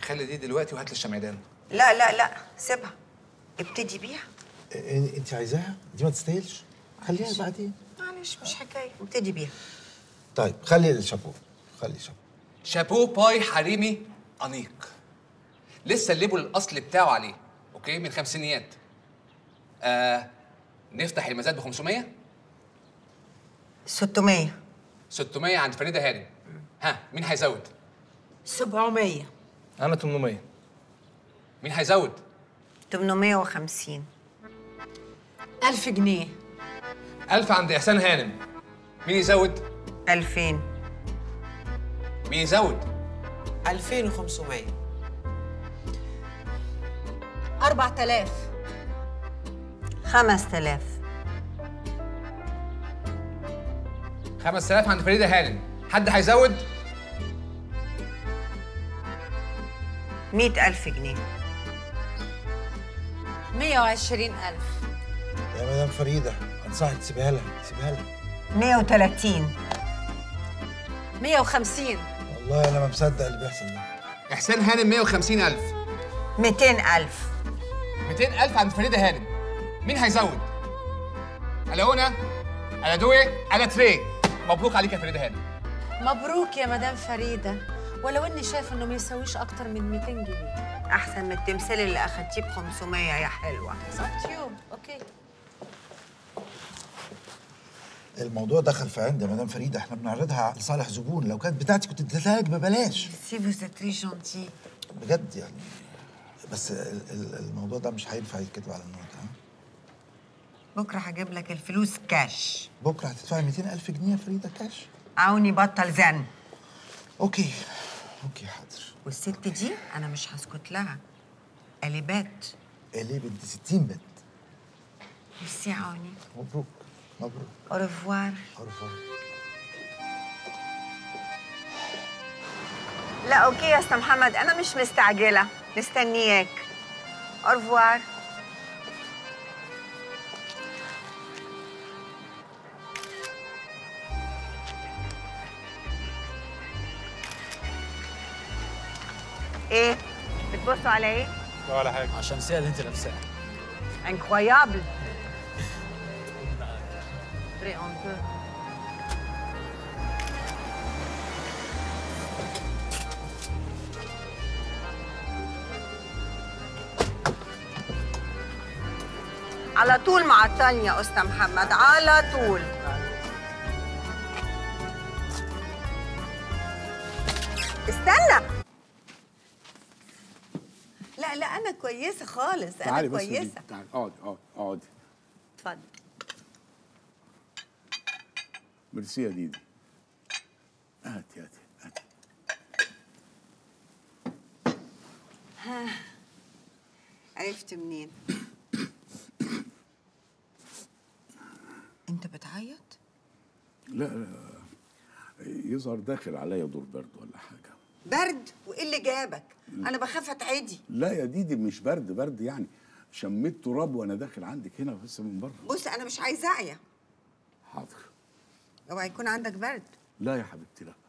خلي دي دلوقتي وهات لي الشمعدان لا لا لا سيبها ابتدي بيها انت عايزاها دي ما تستاهلش خليها بعدين معلش مش حكايه ابتدي بيها طيب خلي الشابو خلي الشابو شابو باي حريمي انيق لسه الليبل الاصلي بتاعه عليه اوكي من خمسينيات آه نفتح المزاد ب 500 600 600 عند فريده هانم ها مين هيزود 700 انا 800 مين هيزود 850 1000 جنيه 1000 عند احسان هانم مين يزود 2000 مين يزود 2500 4000 5000 5000 عند فريده هانم حد هيزود 100000 جنيه 120000 يا مدام فريده انصحك تسيبها لها سيبها لها 130 150 والله انا ما مصدق اللي بيحصل ده احسان هانم 150000 200000 200000 عند فريده هانم مين هيزود ألاونا ألا دوي ألا تري مبروك عليك يا فريده هانم مبروك يا مدام فريده ولو اني شايفه انه ما يسويش اكتر من 200 جنيه احسن من التمثال اللي اخدتيه ب 500 يا حلوه صوت يو اوكي الموضوع دخل في عند يا مدام فريده احنا بنعرضها لصالح زبون لو كانت بتاعتي كنت اديتها لك ببلاش سي فوز تري جونتي بجد يعني بس ال- ال- الموضوع ده مش هينفع يتكتب على النوت ها بكره هجيب لك الفلوس كاش بكره هتدفعي 200000 جنيه يا فريده كاش عاوني بطل زن اوكي اوكي حاضر والست دي انا مش هسكت لها قلبات ليه بنت 60 بنت ميرسي عوني مبروك مبروك اورفوار أرفع. لا اوكي يا استاذ محمد انا مش مستعجله مستنياك اورفوار ايه بتبصوا على ايه ولا حاجه على الشمسيه اللي انت لابساها incroyable Très honteux. على طول معطلني يا أستاذ محمد على طول استنى لا لا أنا كويسة خالص أنا تعالي بس كويسة دي. تعالي اقعدي اقعدي اقعدي اتفضل ميرسي يا ديدي هاتي هاتي هاتي عرفت منين؟ انت بتعيط؟ لا لا يظهر داخل عليا دور برد ولا حاجه برد وايه اللي جابك؟ انا بخاف اتعدي لا يا ديدي مش برد برد يعني شميت تراب وانا داخل عندك هنا بس من بره بص انا مش عايزه اعيا حاضر اوعى يكون عندك برد لا يا حبيبتي لا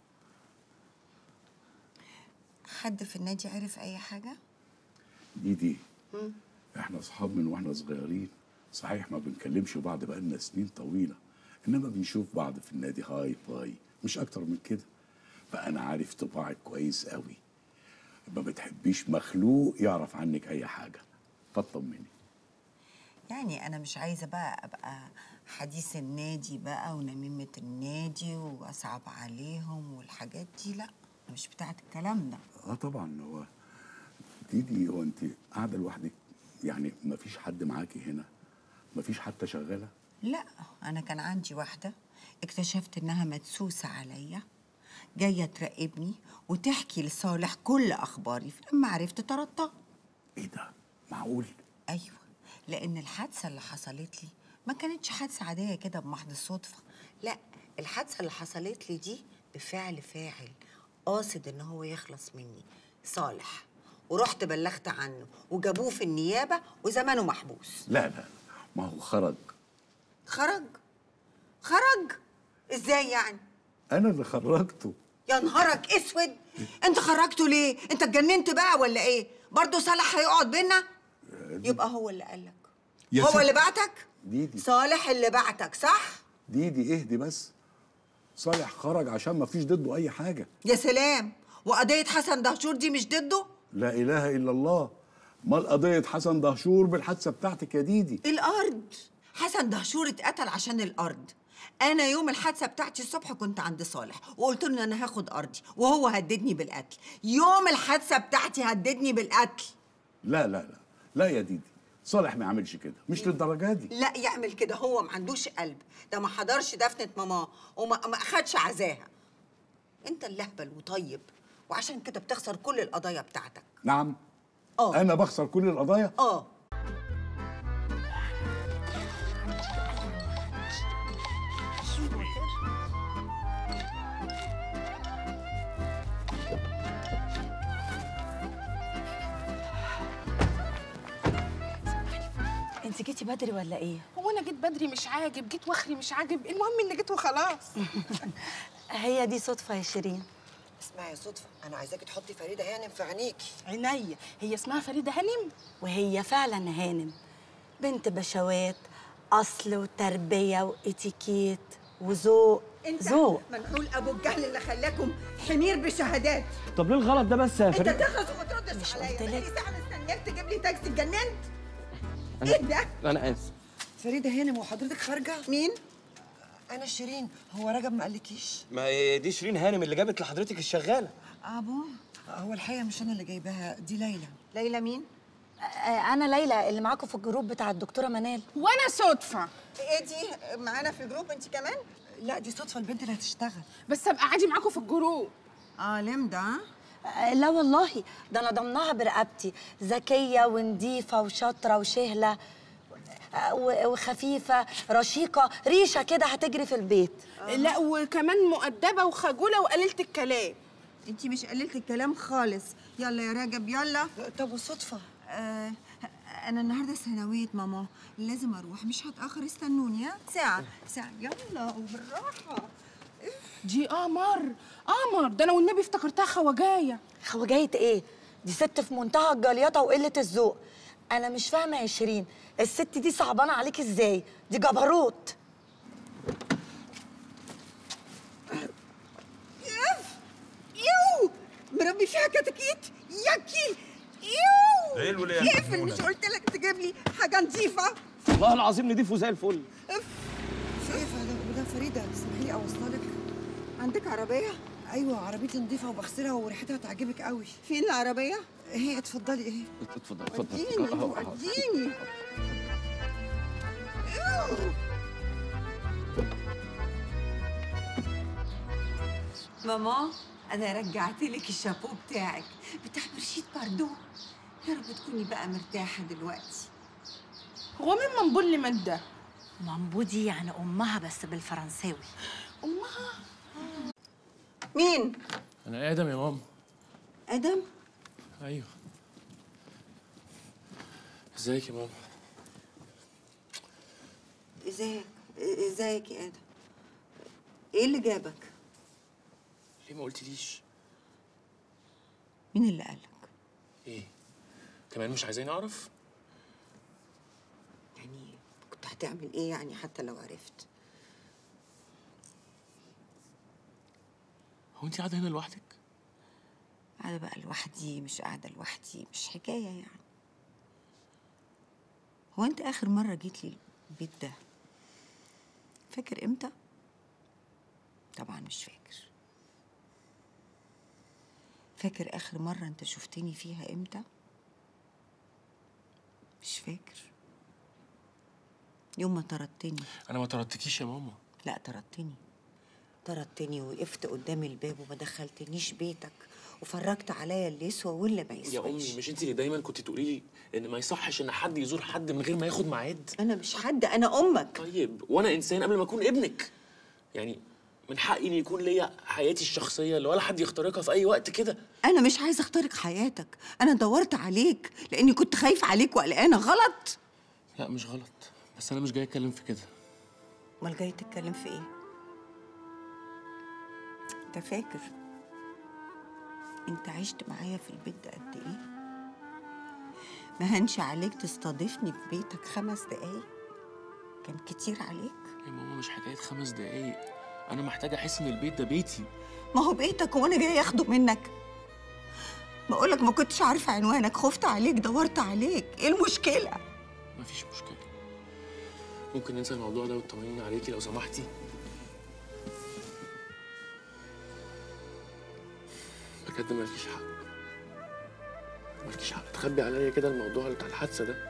حد في النادي عرف اي حاجه؟ ديدي احنا اصحاب من واحنا صغيرين صحيح ما بنكلمش بعض بقالنا سنين طويله انما بنشوف بعض في النادي هاي باي مش اكتر من كده فانا عارف طباعك كويس قوي ما بتحبيش مخلوق يعرف عنك اي حاجه فاطمني يعني انا مش عايزه بقى ابقى حديث النادي بقى ونميمه النادي واصعب عليهم والحاجات دي لا أنا مش بتاعت الكلام ده اه طبعا هو ديدي هو انت قاعده لوحدك يعني ما فيش حد معاكي هنا ما فيش حتى شغاله لا انا كان عندي واحده اكتشفت انها مدسوسه عليا جايه تراقبني وتحكي لصالح كل اخباري فلما عرفت طردتها ايه ده معقول ايوه لان الحادثه اللي حصلت لي ما كانتش حادثه عاديه كده بمحض الصدفه لا الحادثه اللي حصلت لي دي بفعل فاعل قاصد ان هو يخلص مني صالح ورحت بلغت عنه وجابوه في النيابه وزمانه محبوس لا لا ما هو خرج خرج خرج ازاي يعني انا اللي خرجته يا نهارك اسود انت خرجته ليه انت اتجننت بقى ولا ايه برضه صالح هيقعد بينا يبقى هو اللي قالك يا هو ست- اللي بعتك ديدي صالح اللي بعتك صح ديدي اهدي بس صالح خرج عشان ما فيش ضده اي حاجه يا سلام وقضيه حسن دهشور دي مش ضده لا اله الا الله مال قضيه حسن دهشور بالحادثه بتاعتك يا ديدي الارض حسن دهشور اتقتل عشان الارض انا يوم الحادثه بتاعتي الصبح كنت عند صالح وقلت له ان انا هاخد ارضي وهو هددني بالقتل يوم الحادثه بتاعتي هددني بالقتل لا لا لا لا يا ديدي صالح ما يعملش كده مش للدرجه دي لا يعمل كده هو ما عندوش قلب ده ما حضرش دفنه ماماه وما ما اخدش عزاها انت اللهبل وطيب وعشان كده بتخسر كل القضايا بتاعتك نعم اه انا بخسر كل القضايا اه انت جيتي بدري ولا ايه هو انا جيت بدري مش عاجب جيت واخري مش عاجب المهم اني جيت وخلاص هي دي صدفه يا شيرين اسمعي يا صدفة أنا عايزاكي تحطي فريدة هانم في عينيكي عينيا هي اسمها فريده هانم وهي فعلا هانم بنت بشوات اصل وتربيه واتيكيت وذوق ذوق منحول ابو الجهل اللي خلاكم حمير بشهادات طب ليه الغلط ده بس يا انت فريد تخلص وما تردش مش عليا قلت لك؟ بقالي ساعه مستنياك تجيب لي تاكسي اتجننت ايه ده انا اسف فريدة هانم وحضرتك خارجة مين أنا شيرين هو رجب ما قالكيش ما هي دي شيرين هانم اللي جابت لحضرتك الشغاله أبو هو الحقيقة مش أنا اللي جايباها دي ليلى ليلى مين آه، انا ليلى اللي معاكم في الجروب بتاع الدكتوره منال وانا صدفه ايه دي معانا في الجروب انت كمان لا دي صدفة البنت اللي هتشتغل بس ابقى عادي معاكم في الجروب اه لمدة ها آه، لا والله ده انا ضمناها برقبتي ذكيه ونضيفه وشاطره وشهله آه، و- وخفيفه رشيقه ريشه كده هتجري في البيت لا وكمان مؤدبه وخجوله وقليله الكلام انت مش قللت الكلام خالص يلا يا راجب يلا طب والصدفة آه انا النهارده ثانويه ماما لازم اروح مش هتاخر استنوني ها ساعه ساعه يلا وبالراحه دي قمر قمر ده انا والنبي افتكرتها خواجايه خواجايه ايه دي ست في منتهى الجليطه وقله الذوق انا مش فاهمه يا شيرين الست دي صعبانه عليك ازاي دي جبروت يو مربي فيها كتاكيت ياكي يو ايه الوليه اقفل مش قلت لك تجيب لي حاجه نظيفه والله العظيم نضيف وزي الفل في إيه فعلا مدام فريدة تسمحي لي أوصلك عندك عربيه أيوة عربيتي نضيفة وبغسلها وريحتها تعجبك قوي فين العربيه هي اتفضلي إيه اتفضل اتفضل اديني أهو، أهو. اديني ماما انا رجعت لك الشابو بتاعك بتاع برشيد باردو يا رب تكوني بقى مرتاحه دلوقتي هو مين منبول من ده مامبو دي يعني امها بس بالفرنساوي امها مين انا ادم يا ماما ادم ايوه ازيك يا ماما ازيك ازيك يا ادم ايه اللي جابك ليه ما قلتليش مين اللي قالك ايه كمان مش عايزين اعرف يعني كنت هتعمل ايه يعني حتى لو عرفت هو انت قاعده هنا لوحدك قاعدة بقى لوحدي مش قاعدة لوحدي مش حكاية يعني هو انت اخر مرة جيت لي البيت ده فاكر امتى؟ طبعا مش فاكر فاكر اخر مرة انت شفتني فيها امتى؟ مش فاكر يوم ما طردتني انا ما طردتكيش يا ماما لا طردتني طردتني وقفت قدام الباب وما دخلتنيش بيتك وفرجت عليا اللي يسوى واللي ما يسواش يا امي مش انت اللي دايما كنت تقولي لي ان ما يصحش ان حد يزور حد من غير ما ياخد ميعاد انا مش حد انا امك طيب وانا انسان قبل ما اكون ابنك يعني من حقي ان يكون ليا حياتي الشخصيه اللي ولا حد يخترقها في اي وقت كده انا مش عايزه اخترق حياتك انا دورت عليك لاني كنت خايفه عليك وقلقانه غلط لا مش غلط بس انا مش جاي اتكلم في كده امال جاي تتكلم في ايه انت فاكر انت عشت معايا في البيت ده قد ايه ما هنش عليك تستضيفني في بيتك خمس دقايق كان كتير عليك يا ماما مش حكايه خمس دقايق انا محتاج احس ان البيت ده بيتي ما هو بيتك وانا جاي اخده منك بقولك ما كنتش عارفه عنوانك خفت عليك دورت عليك ايه المشكله مفيش مشكله ممكن ننسى الموضوع ده وتطمنيني عليكي لو سمحتي بجد مالكيش حق مالكيش حق تخبي عليا كده الموضوع بتاع الحادثه ده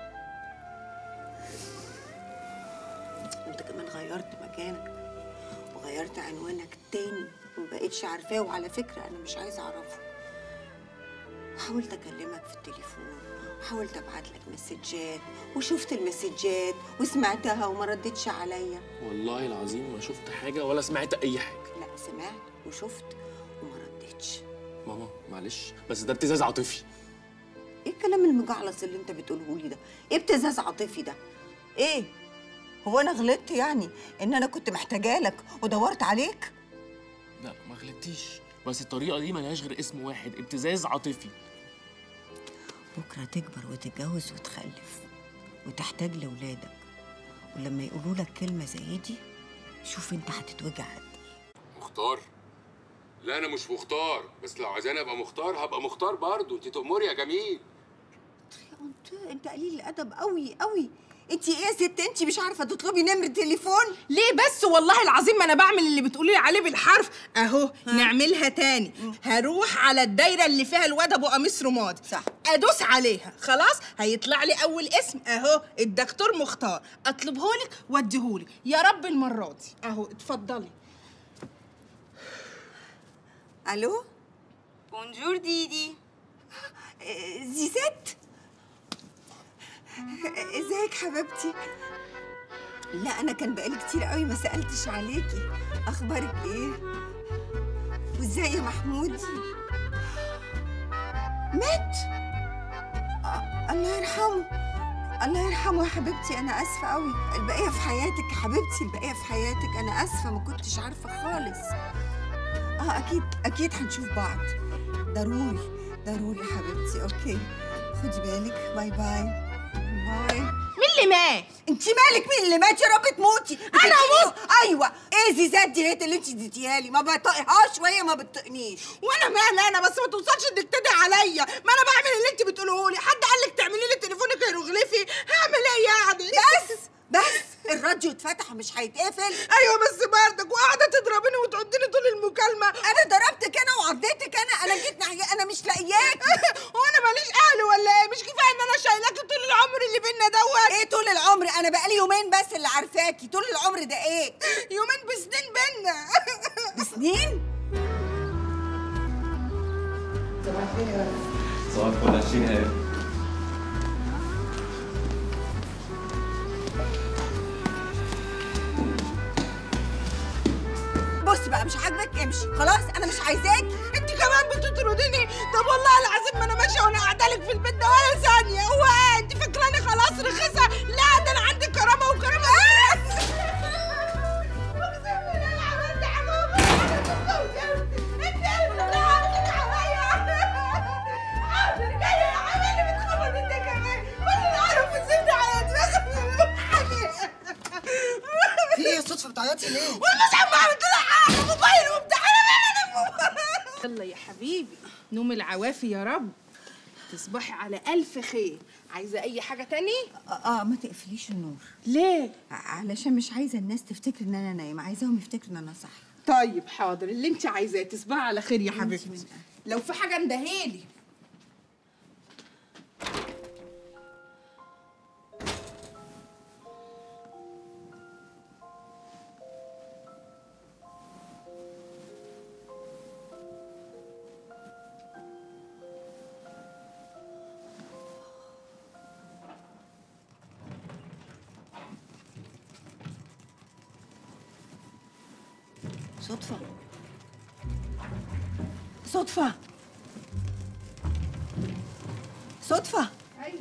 انت كمان غيرت مكانك وغيرت عنوانك تاني ومبقتش عارفاه وعلى فكره انا مش عايزه اعرفه حاولت اكلمك في التليفون وحاولت ابعت لك مسجات وشفت المسجات وسمعتها وما ردتش عليا والله العظيم ما شفت حاجه ولا سمعت اي حاجه لا سمعت وشفت وما ردتش ماما معلش بس ده ابتزاز عاطفي ايه الكلام المجعلص اللي انت بتقوله لي ده ايه ابتزاز عاطفي ده ايه هو انا غلطت يعني ان انا كنت محتاجه لك ودورت عليك لا ما غلطتيش بس الطريقه دي ملهاش غير اسم واحد ابتزاز عاطفي بكره تكبر وتتجوز وتخلف وتحتاج لولادك ولما يقولوا لك كلمه زي دي شوف انت هتتوجع قد مختار لا انا مش مختار بس لو عايزاني ابقى مختار هبقى مختار برضه انت تأمري يا جميل انت انت قليل الادب قوي قوي انت ايه يا ست انت مش عارفه تطلبي نمره تليفون ليه بس والله العظيم ما انا بعمل اللي بتقولي لي عليه بالحرف اهو نعملها تاني هروح على الدايره اللي فيها الواد ابو قميص رمادي صح ادوس عليها خلاص هيطلع لي اول اسم اهو الدكتور مختار اطلبهولك واديهولك يا رب المره دي اهو اتفضلي الو بونجور ديدي آه، زيزات آه، ازيك حبيبتي لا انا كان بقالي كتير قوي ما سالتش عليكي اخبارك ايه وازاي يا محمود مات آه، الله يرحمه الله يرحمه يا حبيبتي انا اسفه قوي البقيه في حياتك يا حبيبتي البقيه في حياتك انا اسفه ما كنتش عارفه خالص اه اكيد اكيد هنشوف بعض ضروري ضروري يا حبيبتي اوكي خدي بالك باي باي باي مين اللي مات انت مالك مين اللي مات يا رب تموتي انا اموت ايوه ايه زيزات دي هيت اللي انت اديتيها لي ما بطقهاش وهي ما بتطقنيش وانا مالي انا بس ما توصلش انك تدعي عليا ما انا بعمل اللي انت بتقوله لي حد قال لك تعملي لي تليفونك هيروغليفي هعمل ايه يعني بس بس الراديو اتفتح ومش هيتقفل ايوه بس بردك وقاعده تضربيني وتعديني طول المكالمه انا ضربتك انا وعضيتك انا انا جيت ناحية انا مش لاقياك وانا ماليش اهل ولا ايه مش كفايه ان انا شايلاكي طول العمر اللي بينا دوت ايه طول العمر انا بقالي يومين بس اللي عارفاكي طول العمر ده ايه يومين بسنين بينا بسنين صباح الفل 20000 بص بقى مش عاجبك امشي خلاص انا مش عايزاك انت كمان بتطرديني طب والله العظيم ما انا ماشيه وانا قاعده لك في البيت ده ولا ثانيه هو ايه انت فاكراني خلاص رخيصه لا ده انا عندي كرامه وكرامه بس في ايه صدفه بتعيطي ليه؟ والله زي ما عملت لها حاجه موبايل وبتاع يلا يا حبيبي نوم العوافي يا رب تصبحي على ألف خير عايزة أي حاجة تاني؟ اه اه ما تقفليش النور ليه؟ علشان مش عايزه الناس تفتكر ان انا نايمه عايزاهم يفتكروا ان انا صح طيب حاضر اللي انت عايزاه تصبحي على خير يا حبيبتي لو في حاجة اندهيلي صدفه صدفه صدفه ايوه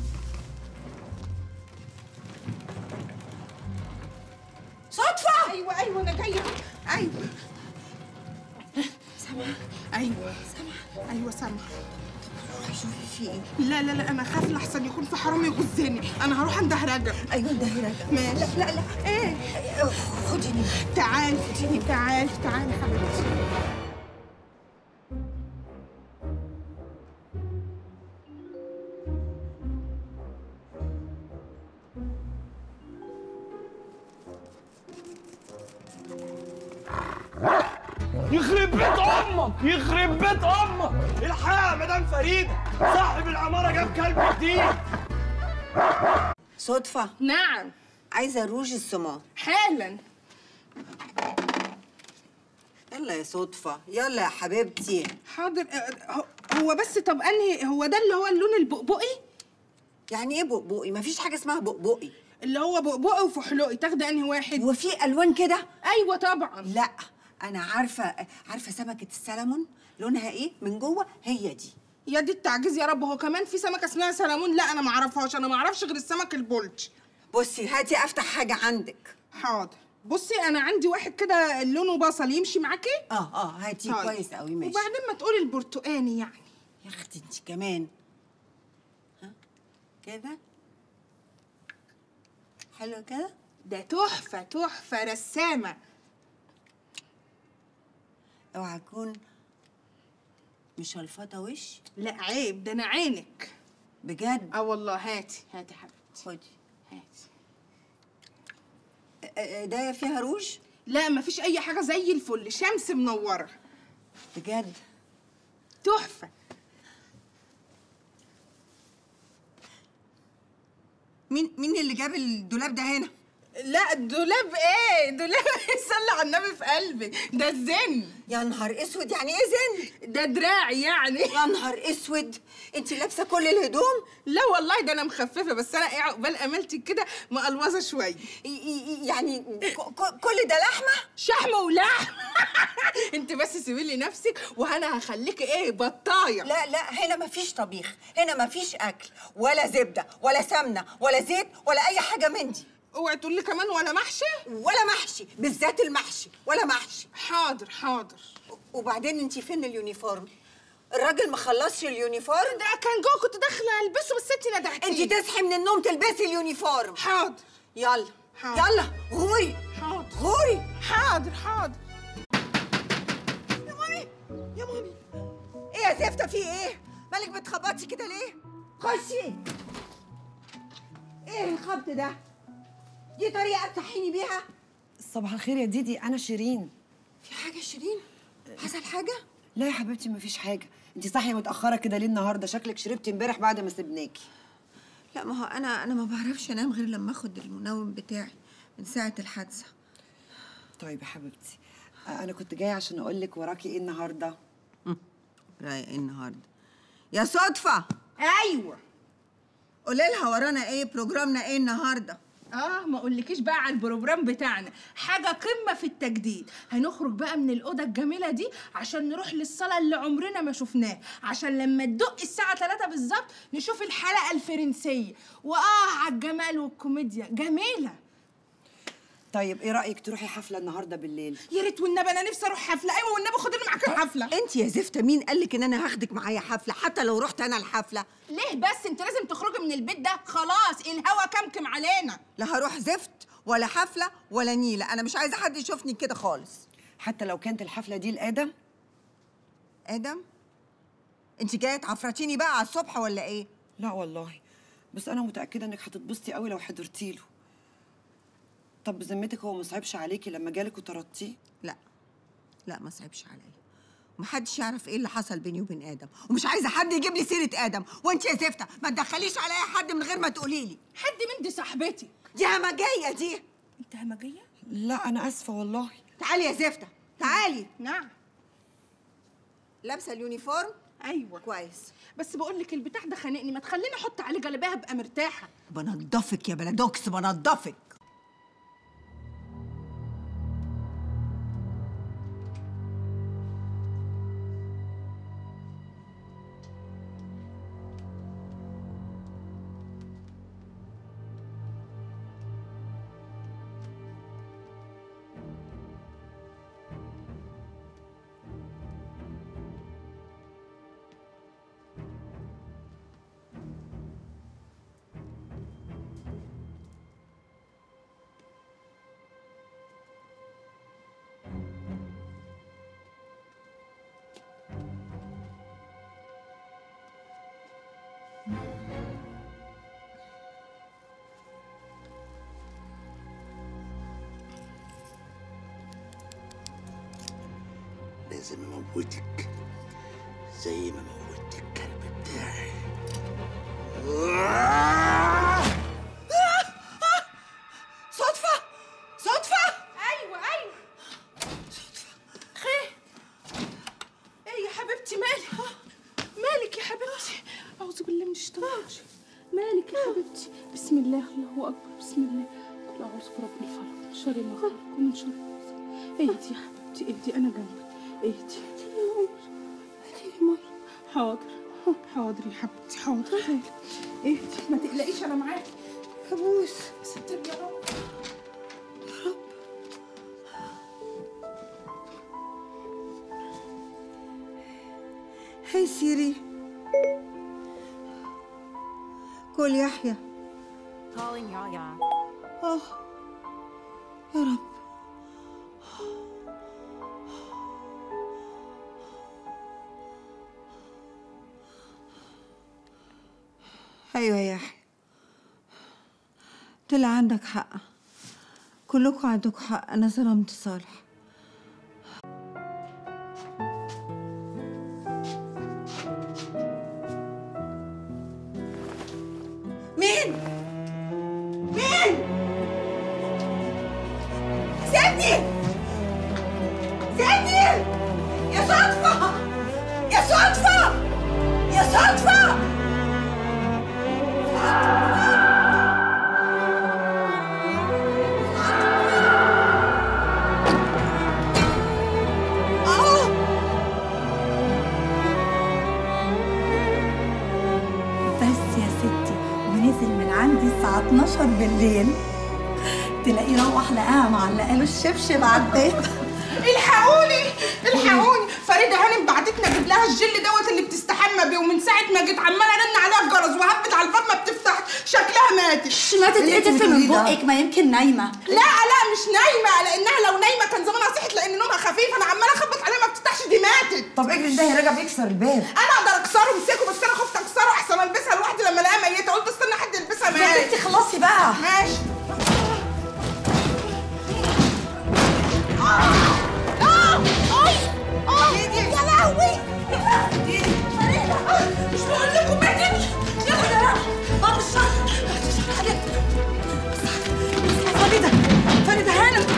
صدفه ايوه ايوه انا جايه ايوه سامعه ايوه سامعه ايوه سامعه شوفي في ايه لا لا لا انا خاف لحسن يكون في حرامي يغزني انا هروح عند هرجة ايوه ده هرجة ماشي لا لا لا ايه خديني تعالي تعالي تعالي حبيبتي يخرب بيت امك يخرب بيت امك الحق يا مدام فريده صاحب العماره جاب كلب جديد صدفة نعم عايزة روج السمار حالا يلا يا صدفة يلا يا حبيبتي حاضر آه، هو- هو بس طب انهي هو ده اللي هو اللون البقبقي يعني ايه بقبقي مفيش حاجة اسمها بقبقي اللي هو بقبقي وفحلقي تاخدي انهي واحد وفي الوان كده ايوه طبعا لا انا عارفة عارفة سمكة السلمون لونها ايه من جوه هي دي يا دي التعجيز يا رب هو كمان في سمكه اسمها سلمون لا انا ما اعرفهاش انا ما اعرفش غير السمك البولج بصي هاتي افتح حاجة عندك حاضر بصي انا عندي واحد كده لونه بصل يمشي معاكي اه اه هاتي طيب. كويس قوي ماشي وبعدين ما تقولي البرتقاني يعني يا اختي انت كمان ها كده حلو كده ده تحفه تحفه رسامه اوعى تكون مشلفطة وش لا عيب ده انا عينك بجد اه والله هاتي هاتي يا حبيبتي خدي هاتي ايديا فيها روج لا مفيش اي حاجه زي الفل شمس منوره بجد تحفه مين مين اللي جاب الدولاب ده هنا لا الدولاب ايه دولاب صلي على النبي في قلبي ده الزن يا نهار اسود يعني ايه زن ده دراعي يعني يا نهار اسود انت لابسه كل الهدوم لا والله ده انا مخففه بس انا ايه عقبال املتك كده مقلوظه شويه ي- ي- يعني ك- ك- كل ده لحمه شحم ولحم انت بس سيبي لي نفسك وانا هخليكي ايه بطايه لا لا هنا مفيش طبيخ هنا مفيش اكل ولا زبده ولا سمنه ولا زيت ولا اي حاجه من دي اوعي تقول لي كمان ولا محشي ولا محشي بالذات المحشي ولا محشي حاضر حاضر وبعدين انت فين اليونيفورم الراجل ما خلصش اليونيفورم ده كان جوه كنت داخله البسه بس انت ندهتيني انت تصحي من النوم تلبسي اليونيفورم حاضر يلا حاضر. يلا غوري حاضر غوري حاضر حاضر يا مامي يا مامي ايه يا زفته في ايه مالك بتخبطي كده ليه خشي ايه الخبط ده دي طريقه تصحيني بيها صباح الخير يا ديدي انا شيرين في حاجه شيرين حصل حاجه لا يا حبيبتي مفيش حاجه انت صاحيه متاخره كده ليه النهارده شكلك شربتي امبارح بعد ما سبناكي لا ما هو انا انا ما بعرفش انام غير لما اخد المنوم بتاعي من ساعه الحادثه طيب يا حبيبتي آه، انا كنت جايه عشان اقول لك وراكي ايه النهارده رايق ايه النهارده يا صدفه ايوه قولي لها ورانا ايه بروجرامنا ايه النهارده اه ما اقولكيش بقى على البروجرام بتاعنا حاجه قمه في التجديد هنخرج بقى من الاوضه الجميله دي عشان نروح للصاله اللي عمرنا ما شفناه عشان لما تدق الساعه 3 بالظبط نشوف الحلقه الفرنسيه واه على الجمال والكوميديا جميله طيب ايه رايك تروحي حفله النهارده بالليل يا ريت والنبي انا نفسي اروح حفله ايوه والنبي خدني معاك الحفله انت يا زفته مين قال لك ان انا هاخدك معايا حفله حتى لو رحت انا الحفله ليه بس انت لازم تخرجي من البيت ده خلاص الهوا كمكم علينا لا هروح زفت ولا حفله ولا نيله انا مش عايزه حد يشوفني كده خالص حتى لو كانت الحفله دي لادم ادم انت جايه تعفرتيني بقى على الصبح ولا ايه لا والله بس انا متاكده انك هتتبسطي قوي لو حضرتي له طب بذمتك هو ما صعبش عليكي لما جالك وطردتيه لا لا ما صعبش عليا ومحدش يعرف ايه اللي حصل بيني وبين ادم ومش عايزه حد يجيب لي سيره ادم وانت يا زفته ما تدخليش عليا حد من غير ما تقولي لي حد من دي صاحبتي دي همجيه دي انت همجيه لا انا اسفه والله تعالي يا زفته تعالي نعم لابسه اليونيفورم ايوه كويس بس بقول لك البتاع ده خانقني ما تخليني احط عليه جلابيه ابقى مرتاحه بنضفك يا بلادوكس بنضفك لازم اموتك زي ما موتت الكلب بتاعي صدفة صدفة ايوه ايوه صدفة خير ايه يا حبيبتي مالك مالك يا حبيبتي اعوذ بالله من الشيطان الرجيم مالك يا حبيبتي بسم الله الله اكبر بسم الله قل اعوذ برب الفلق من شر ما خلق ومن شر غاسق اهدي يا حبيبتي اهدي انا جنبك اهدي اهدي يا مر حاضر حاضر يا حبيبتي حاضر حاضر اهدي ما تقلقيش انا معاكي ابوس ستر يا رب هاي سيري قول يحيى Calling Yaya. اه يا رب ايوه يا يحيى طلع عندك حق كلكم عندكم حق انا ظلمت صالح مين؟ مين؟ سيبني! سيبني! يا صدفة! يا صدفة! يا صدفة! آه! بس يا ستي ونزل من عندي الساعة 12 بالليل تلاقيه روح لقاها معلقه له الشبشب على البيت الحقوني الحقوني فريدة هانم بعتتنا اجيب لها الجل دوت اللي بتستحمى بيه ومن ساعة ما جيت عمالة ارن عليها الجرس وهبت على الباب ما بتفتح شكلها ماتت ماتت ايه تفهم من بقك ما يمكن نايمة لا لا مش نايمة لأنها لو نايمة كان زمانها صحت لأن نومها خفيف أنا عمالة أخبط عليها ما بتفتحش دي ماتت طب اجري ده رجع بيكسر الباب أنا أقدر أكسره امسكه بس أنا خفت أكسره أحسن ألبسها لوحدي لما ألاقيها ميتة قلت استنى حد يلبسها يا مات بنتي خلصي بقى ماشي يا لهوي مش بقول لكم ماتت يلا يا بابا الشر فريدة فريدة هانم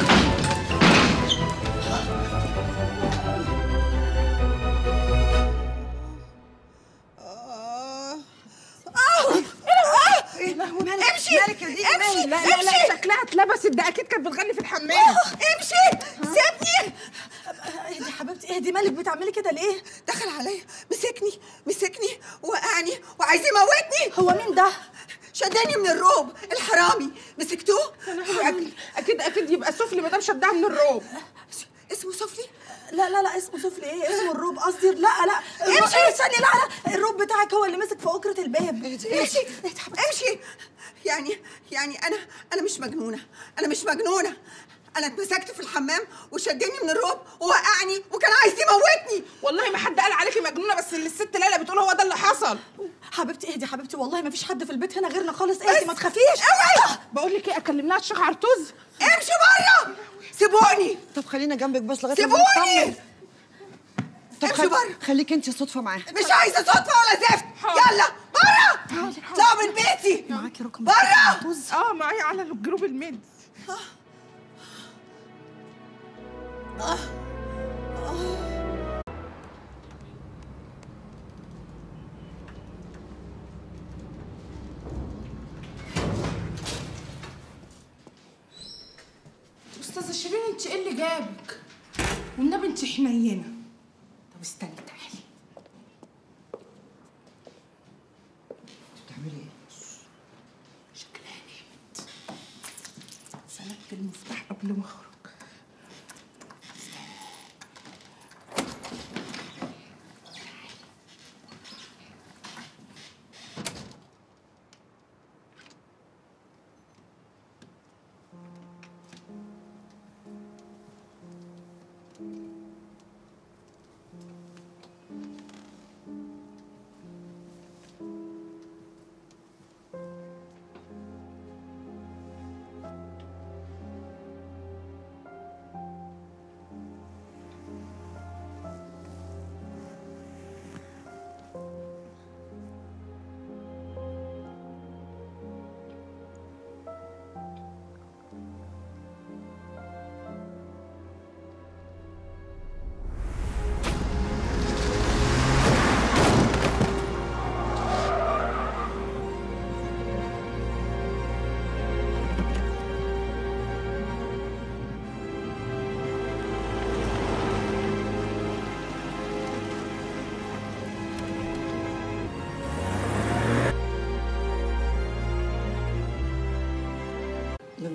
امشي مالك يا ديدي؟ امشي مالك؟ لا، لا، لا، امشي شكلها اتلبست ده اكيد كانت بتغني في الحمام امشي سيبني اهدي حبيبتي اهدي مالك بتعملي كده ليه؟ دخل عليا مسكني مسكني وقعني وعايز يموتني هو مين ده؟ شداني من الروب الحرامي مسكتوه اكيد اكيد اكيد يبقى سفلي ما دام شدها من الروب اسمه سفلي لا لا لا اسمه سفلي ايه اسمه الروب قصدي لا لا امشي. امشي استني لا لا الروب بتاعك هو اللي مسك في أكرة الباب امشي امشي يعني يعني انا انا مش مجنونه انا مش مجنونه انا اتمسكت في الحمام وشدني من الروب ووقعني وكان عايز يموتني والله ما حد قال عليكي مجنونه بس اللي الست ليلى بتقول هو ده اللي حصل حبيبتي اهدي حبيبتي والله ما فيش حد في البيت هنا غيرنا خالص اهدي ما تخافيش اوعي بقول لك ايه اكلم لها الشيخ عرطوز امشي بره سيبوني طب خلينا جنبك بس لغايه لما سيبوني نطمن. طب امشي خل... بره خليك انت صدفه معاه مش عايزه صدفه ولا زفت يلا بره اطلعوا من بيتي معاكي رقم بره اه معايا على الجروب الميد استاذه شيرين انت ايه اللي جابك والنبي انت حنينه طب استني تعالي بتعملي ايه؟ شكلها نامت سلكت المفتاح قبل ما اخرج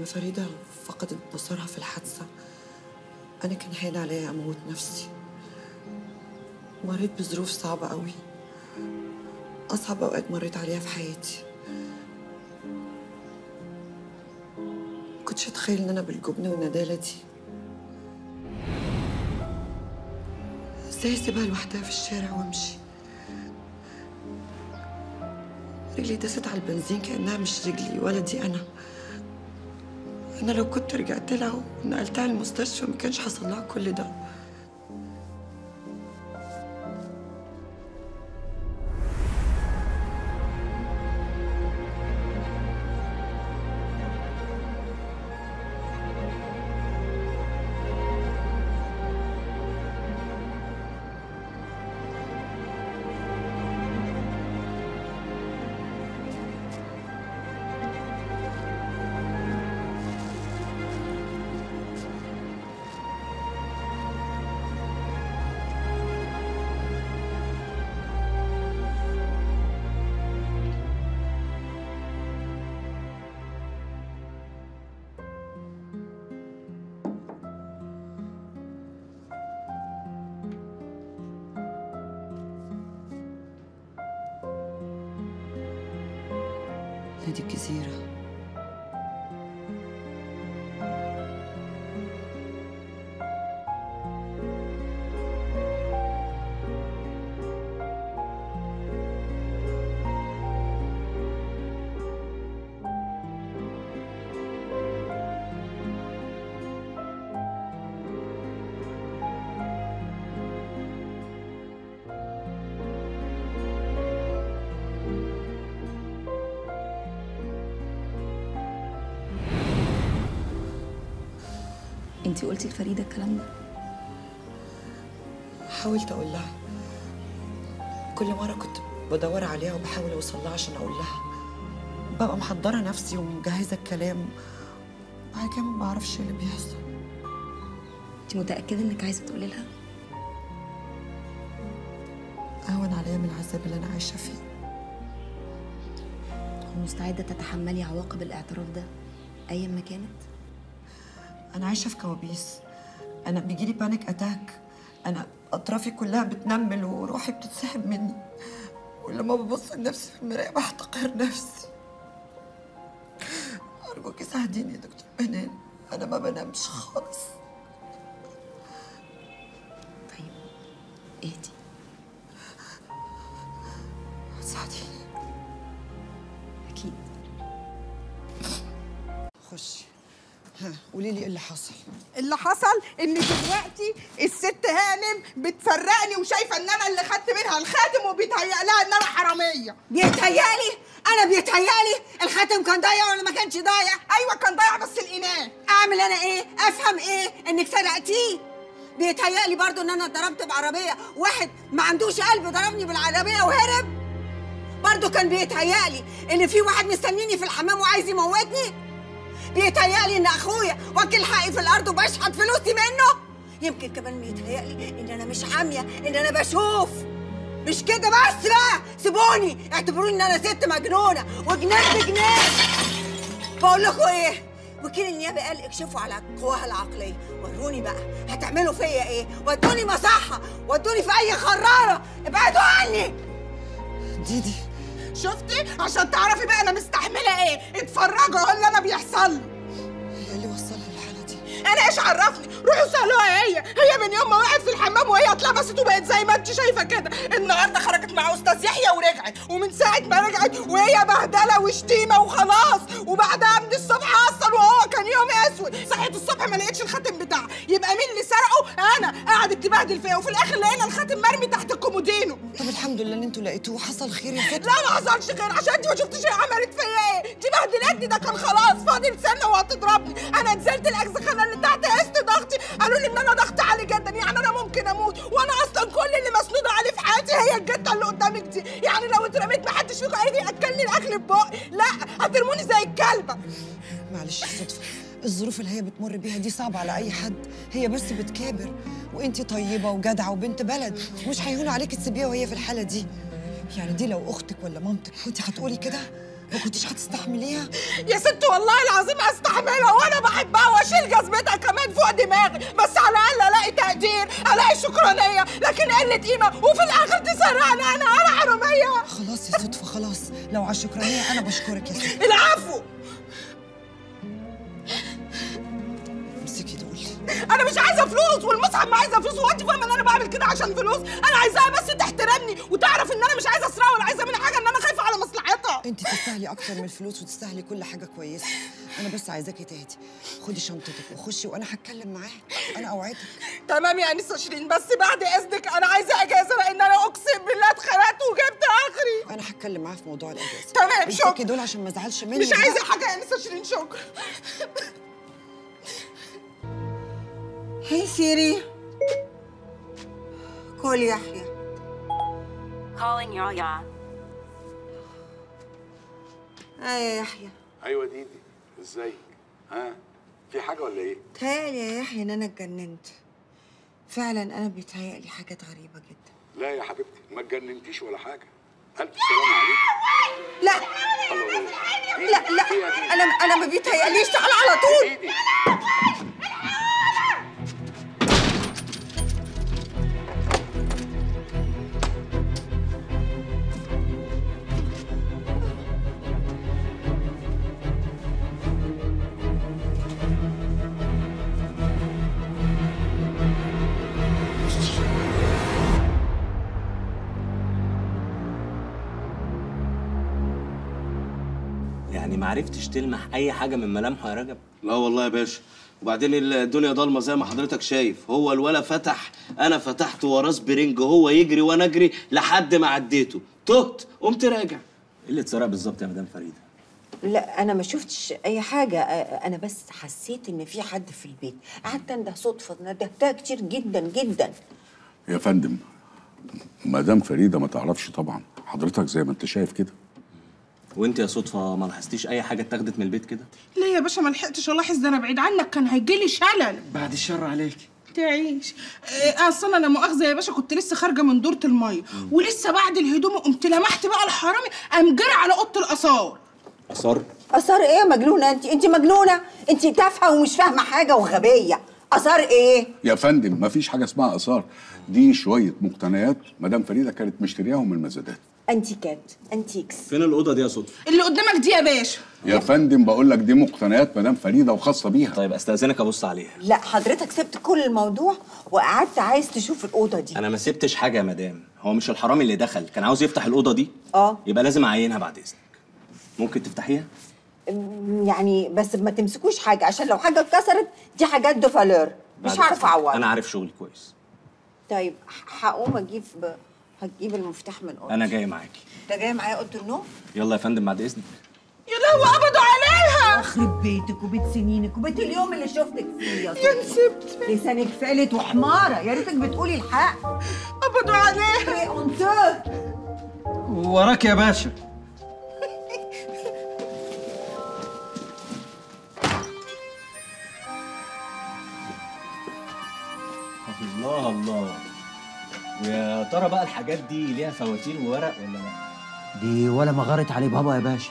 لما فريدة فقدت بصرها في الحادثة أنا كان هين عليا أموت نفسي مريت بظروف صعبة قوي أصعب أوقات مريت عليها في حياتي كنتش أتخيل إن أنا بالجبن والندالة دي ازاي اسيبها لوحدها في الشارع وامشي رجلي داست على البنزين كانها مش رجلي ولا دي انا انا لو كنت رجعت لها ونقلتها المستشفى ما كانش حصل لها كل ده نادي الجزيرة انتي قلتي لفريده الكلام ده حاولت اقول لها كل مرة كنت بدور عليها وبحاول اوصل لها عشان اقول لها ببقى محضرة نفسي ومجهزة الكلام بعد كده ما بعرفش ايه اللي بيحصل انتي متاكده انك عايزه تقولي لها اهون عليا من العذاب اللي انا عايشة فيه ومستعده تتحملي عواقب الاعتراف ده ايا ما كانت انا عايشة في كوابيس انا بيجيلي بانيك اتاك انا اطرافي كلها بتنمل وروحي بتتسحب مني ولما ببص لنفسي في المرايه بحتقر نفسي ارجوكي ساعديني يا دكتور بنان انا ما بنامش خالص اهدي ساعديني اكيد خشي ها قولي لي ايه اللي حصل اللي حصل ان دلوقتي الست هانم بتفرقني وشايفه ان انا اللي خدت منها الخاتم وبيتهيأ لها ان انا حراميه بيتهيألي انا بيتهيألي الخاتم كان ضايع ولا ما كانش ضايع ايوه كان ضايع بس الاناء اعمل انا ايه افهم ايه انك سرقتيه بيتهيألي برضو ان انا اتضربت بعربيه واحد ما عندوش قلب ضربني بالعربيه وهرب برضو كان بيتهيألي ان في واحد مستنيني في الحمام وعايز يموتني بيتهيألي ان اخويا واكل حقي في الارض وبشحت فلوسي منه يمكن كمان بيتهيألي ان انا مش عاميه ان انا بشوف مش كده بس بقى سيبوني اعتبروني ان انا ست مجنونه وجنان بجنان بقول لكم ايه وكيل النيابه قال اكشفوا على قواها العقليه وروني بقى هتعملوا فيا ايه ودوني مصحه ودوني في اي خراره ابعدوا عني ديدي شفتي عشان تعرفي بقى انا مستحمله ايه اتفرجوا على اللي انا بيحصل لي هي اللي وصلها للحاله دي انا ايش عرفني روحوا سالوها هي هي من يوم ما وقعت في الحمام وهي اتلبست وبقت زي ما انت شايفه كده النهارده خرجت مع استاذ يحيى ورجعت ومن ساعه ما رجعت وهي بهدله وشتيمه وخلاص وبعدها من الصبح اصلا وهو كان يوم اسود صحيت الصبح ما لقيتش الخاتم بتاعها يبقى مين اللي سرقه انا قعدت تبهدل فيا وفي الاخر لقينا الخاتم مرمي تحت الكومودينو طب الحمد لله ان انتوا لقيتوه حصل خير يا ست لا ما حصلش خير عشان انت ما شفتيش هي عملت فيا ايه دي بهدلتني ده كان خلاص فاضل سنه وهتضربني انا نزلت الاجزخانه اللي تحت قست ضغطي قالوا لي ان انا ضغطي عالي جدا يعني انا ممكن اموت وانا اصلا كل اللي مسنوده عليه في حياتي هي الجته اللي قدامك دي يعني لو اترميت ما حدش فيكم هيجي اكلني الاكل في بقي لا هترموني زي الكلبه معلش صدفه الظروف اللي هي بتمر بيها دي صعبة على أي حد هي بس بتكابر وأنت طيبة وجدعة وبنت بلد مش هيهون عليكي تسيبيها وهي في الحالة دي يعني دي لو أختك ولا مامتك كنت هتقولي كده ما كنتيش هتستحمليها يا ست والله العظيم استحملها وانا بحبها واشيل جزمتها كمان فوق دماغي بس على الاقل الاقي تقدير الاقي شكرانيه لكن قله قيمه وفي الاخر تسرقني انا انا حراميه خلاص يا صدفه خلاص لو على الشكرانيه انا بشكرك يا ستي العفو امسكي دول انا مش عايزه فلوس والمصحف ما عايزه فلوس وانت فاهمه ان انا بعمل كده عشان فلوس انا عايزاها بس تحترمني وتعرف ان انا مش عايزه اسرقها ولا عايزه منها حاجه ان انا خايفه على مصلحتها انت تستاهلي اكتر من الفلوس وتستاهلي كل حاجه كويسه انا بس عايزاكي تهدي خدي شنطتك وخشي وانا هتكلم معاها انا اوعدك تمام يا انسه شيرين بس بعد اذنك انا عايزه اجازه لان انا اقسم بالله اتخنقت وجبت اخري انا هتكلم معاها في موضوع الاجازه تمام امسكي شكرا دول عشان ما ازعلش مني مش عايزه حاجه يا انسه شيرين شكرا هي سيري كل يحيى Calling Yaya. اه يا يحيى ايوه ديدي ازيك ها في حاجه ولا ايه تهيألي يا يحيى ان انا اتجننت فعلا انا بيتهيألي حاجات غريبه جدا لا يا حبيبتي ما اتجننتيش ولا حاجه الف سلامه عليك لا الله الله لا لا انا انا ما بيتهيأليش تعال على طول يعني ما عرفتش تلمح اي حاجه من ملامحه يا رجب لا والله يا باشا وبعدين الدنيا ضلمه زي ما حضرتك شايف هو الولا فتح انا فتحت وراه سبرينج هو يجري وانا اجري لحد ما عديته تهت قمت راجع ايه اللي اتسرق بالظبط يا مدام فريده لا انا ما شفتش اي حاجه آه، انا بس حسيت ان في حد في البيت قعدت انده صدفه ندهتها كتير جدا جدا يا فندم مدام فريده ما تعرفش طبعا حضرتك زي ما انت شايف كده وانت يا صدفه ما لاحظتيش اي حاجه اتاخدت من البيت كده ليه يا باشا ما لحقتش الاحظ ده انا بعيد عنك كان هيجيلي شلل بعد الشر عليك تعيش إيه، اصل انا لا مؤاخذه يا باشا كنت لسه خارجه من دوره الميه ولسه بعد الهدوم قمت لمحت بقى الحرامي قام جري على اوضه الاثار اثار اثار ايه يا مجنونه انت انت مجنونه انت تافهه ومش فاهمه حاجه وغبيه اثار ايه يا فندم ما فيش حاجه اسمها اثار دي شويه مقتنيات مدام فريده كانت مشترياهم من المزادات انتيكات انتيكس فين الاوضه دي يا صدفه اللي قدامك دي يا باشا يا فندم بقول لك دي مقتنيات مدام فريده وخاصه بيها طيب استاذنك ابص عليها لا حضرتك سبت كل الموضوع وقعدت عايز تشوف الاوضه دي انا ما سبتش حاجه يا مدام هو مش الحرامي اللي دخل كان عاوز يفتح الاوضه دي اه يبقى لازم اعينها بعد اذنك ممكن تفتحيها أم، يعني بس ما تمسكوش حاجه عشان لو حاجه اتكسرت دي حاجات دو فالور مش بعد هعرف إذنك. اعوض انا عارف شغلي كويس طيب ح- هقوم اجيب هتجيب المفتاح من اوضه انا جاي معاكي انت جاي معايا اوضه النوم يلا يا فندم بعد اذنك يا لهوي قبضوا عليها يخرب بيتك وبيت سنينك وبيت اليوم اللي شفتك فيه يا يا صبحي. نسبت لسانك فالت وحماره يا ريتك بتقولي الحق قبضوا عليها ايه انصر وراك يا باشا الله الله ويا ترى بقى الحاجات دي ليها فواتير وورق ولا لا دي ولا ما غارت عليه بابا يا باشا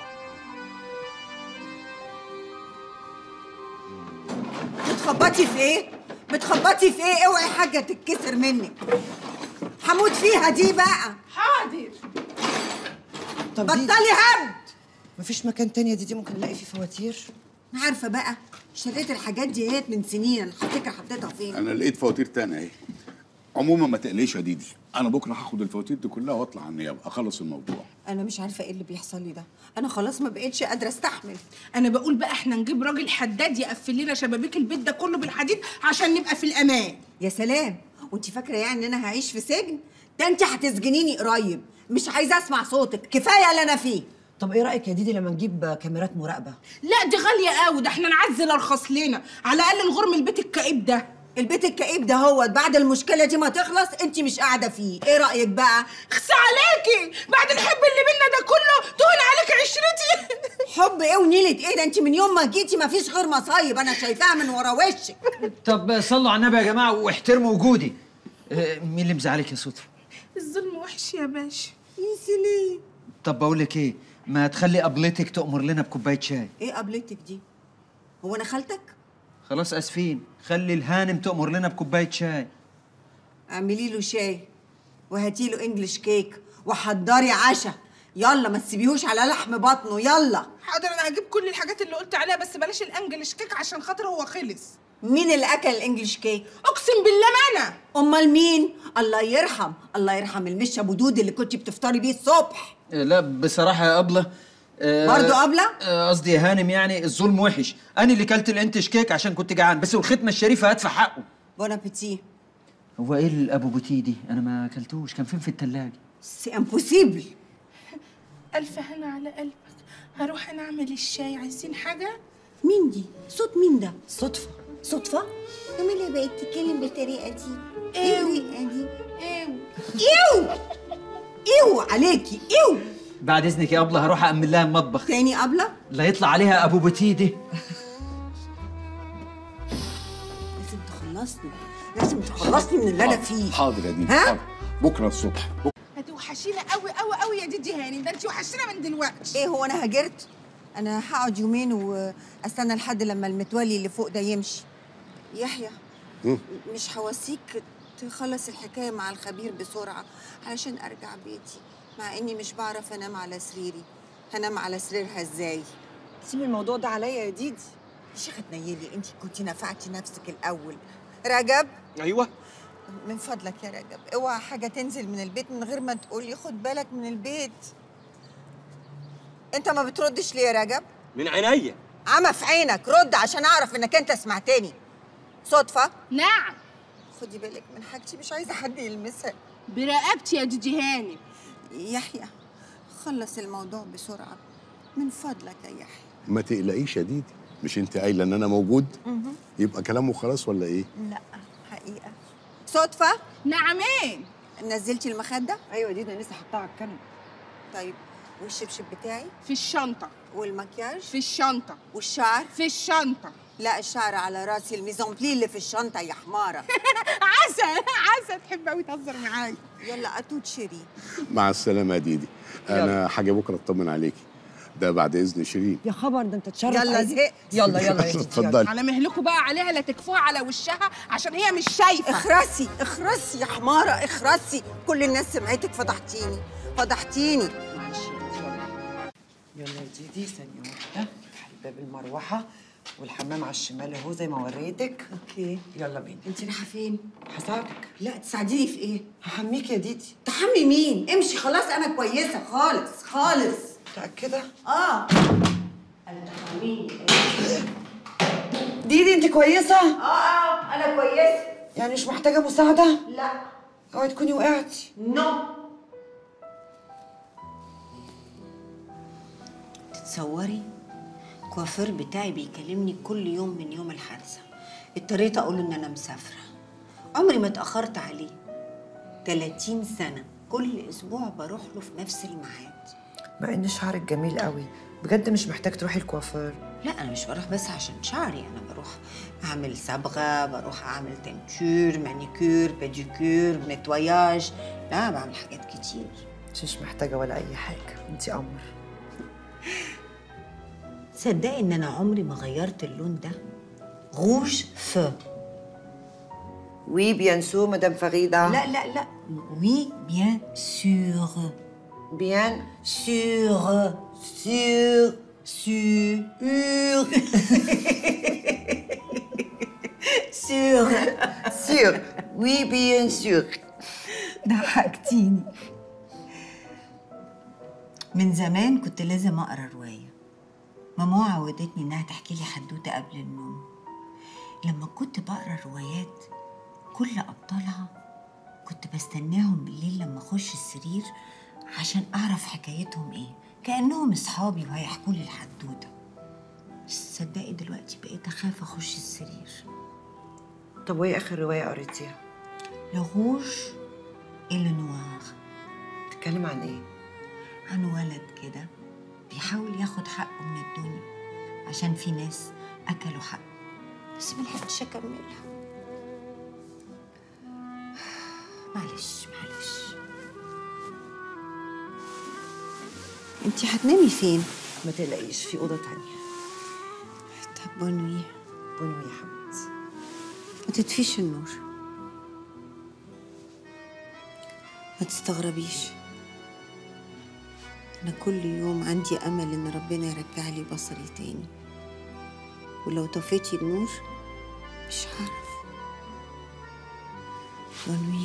بتخبطي في ايه بتخبطي في ايه اوعي حاجه تتكسر منك هموت فيها دي بقى حاضر طب دي بطلي هبد مفيش مكان تاني يا ديدي ممكن نلاقي فيه فواتير عارفه بقى شريت الحاجات دي اهيت من سنين انا هفتكر حطيتها فين انا لقيت فواتير تانية اهي عموما ما تقلقيش يا ديدي انا بكره هاخد الفواتير دي كلها واطلع على النيابه اخلص الموضوع انا مش عارفه ايه اللي بيحصل لي ده انا خلاص ما بقتش قادره استحمل انا بقول بقى احنا نجيب راجل حداد يقفل لنا شبابيك البيت ده كله بالحديد عشان نبقى في الامان يا سلام وانت فاكره يعني ان انا هعيش في سجن ده انت هتسجنيني قريب مش عايزه اسمع صوتك كفايه اللي انا فيه طب ايه رايك يا ديدي لما نجيب كاميرات مراقبه لا دي غاليه قوي ده احنا نعزل ارخص لنا على الاقل الغرم البيت الكئيب ده البيت الكئيب ده هو بعد المشكله دي ما تخلص انت مش قاعده فيه ايه رايك بقى خس عليكي بعد الحب اللي بينا ده كله تهون عليك عشرتي حب ايه ونيله ايه ده انت من يوم ما جيتي ما فيش غير مصايب انا شايفاها من ورا وشك طب صلوا على النبي يا جماعه واحترموا وجودي آه، مين اللي مزعلك يا صدفه الظلم وحش يا باشا يا سلام طب بقول لك ايه ما تخلي قبلتك تأمر لنا بكوباية شاي ايه قبلتك دي هو انا خالتك خلاص اسفين خلي الهانم تأمر لنا بكوباية شاي اعملي له شاي وهاتي له انجلش كيك وحضري عشاء يلا ما تسيبيهوش على لحم بطنه يلا حاضر انا هجيب كل الحاجات اللي قلت عليها بس بلاش الانجلش كيك عشان خاطر هو خلص مين اللي اكل الانجليش كيك اقسم بالله ما انا امال مين الله يرحم الله يرحم المش ابو دود اللي كنت بتفطري بيه الصبح آه، لا بصراحة يا أبلة آه، برضو أبلة؟ آه، قصدي يا هانم يعني الظلم وحش أنا اللي كلت الانتش كيك عشان كنت جعان بس والختمة الشريفة هدفع حقه بون ابيتي هو ايه الابو بوتي دي انا ما اكلتوش كان فين في التلاجة سي امبوسيبل الف هنا على قلبك هروح انا اعمل الشاي عايزين حاجه مين دي صوت مين ده صدفه صدفه كمان بقت تتكلم بالطريقه دي ايه الطريقه دي ايوه ايو ايو عليكي ايو بعد اذنك يا ابله هروح اامن لها المطبخ تاني قبله لا يطلع عليها ابو بوتي دي لازم تخلصني لازم تخلصني من اللي انا فيه حاضر يا ديدي ها؟ حاضر بكره الصبح هتوحشينا قوي قوي قوي يا ديدي هاني ده انت وحشتينا من دلوقتي ايه هو انا هاجرت انا هقعد يومين واستنى لحد لما المتولي اللي فوق ده يمشي يحيى مم. مش هوصيك تخلص الحكايه مع الخبير بسرعه علشان ارجع بيتي مع اني مش بعرف انام على سريري هنام على سريرها ازاي سيبي الموضوع ده عليا يا ديدي يا شيخة نيلي انت كنتي نفعتي نفسك الاول رجب ايوه من فضلك يا رجب اوعى حاجه تنزل من البيت من غير ما تقولي خد بالك من البيت انت ما بتردش ليه يا رجب من عينيا عمى في عينك رد عشان اعرف انك انت سمعتني صدفه نعم خدي بالك من حاجتي مش عايزه حد يلمسها برقبتي يا ديدي هاني يحيى خلص الموضوع بسرعه من فضلك يا يحيى ما تقلقيش يا ديدي مش انت قايله ان انا موجود مهم. يبقى كلامه خلاص ولا ايه لا حقيقه صدفه نعمين نزلتي المخده ايوه دي انا لسه حطاها على الكنبه طيب والشبشب بتاعي في الشنطه والمكياج في الشنطه والشعر في الشنطه لا الشعر على راسي الميزون بلي اللي في الشنطه يا حماره عسل عسل تحب قوي تهزر معايا يلا اتوت شيري مع السلامه يا ديدي انا حاجه بكره اطمن عليكي ده بعد اذن شيرين يا خبر ده انت تشرف يلا عايزين- زهقت. يلا يلا يا ديدي اتفضلي على مهلكوا بقى عليها لا تكفوها على وشها عشان هي مش شايفه اخرسي اخرسي يا حماره اخرسي كل الناس سمعتك فضحتيني فضحتيني معلش يلا يا ديدي ثانية واحدة باب المروحة والحمام على الشمال اهو زي ما وريتك اوكي يلا بينا انت رايحه فين هساعدك لا تساعديني في ايه هحميك يا ديدي تحمي مين امشي خلاص انا كويسه خالص خالص متأكدة؟ اه ديدي انت كويسة؟ اه اه انا كويسه يعني مش محتاجة مساعدة؟ لا اوعي تكوني وقعتي نو تتصوري الكوافير بتاعي بيكلمني كل يوم من يوم الحادثه اضطريت اقول له ان انا مسافره عمري ما اتاخرت عليه 30 سنه كل اسبوع بروح له في نفس الميعاد مع ان شعرك جميل قوي بجد مش محتاج تروحي الكوافير لا انا مش بروح بس عشان شعري انا بروح اعمل صبغه بروح اعمل تنتور مانيكير بيديكير نتواياج لا بعمل حاجات كتير مش محتاجة ولا أي حاجة انت قمر تصدقي ان انا عمري ما غيرت اللون ده روج فو وي بيان سو مدام فريدة لا لا لا وي بيان سور بيان سور سور سور سور سور وي بيان سور ضحكتيني من زمان كنت لازم اقرا روايه ماما عودتني انها تحكي لي حدوته قبل النوم لما كنت بقرا الروايات كل ابطالها كنت بستناهم بالليل لما اخش السرير عشان اعرف حكايتهم ايه كانهم اصحابي وهيحكوا لي الحدوته بس تصدقي دلوقتي بقيت اخاف اخش السرير طب وايه آخر رواية قريتيها؟ لو روج اللي نوار بتتكلم عن ايه؟ عن ولد كده بيحاول ياخد حقه من الدنيا عشان في ناس اكلوا حقه بس ملحقتش اكملها معلش معلش انت هتنامي فين ما تقلقيش في اوضه تانية طب بنوي بنوي يا حبيبتي ما تطفيش النور ما تستغربيش انا كل يوم عندي امل ان ربنا يرجع لي بصري تاني ولو طفيتي النور مش هعرف بنوي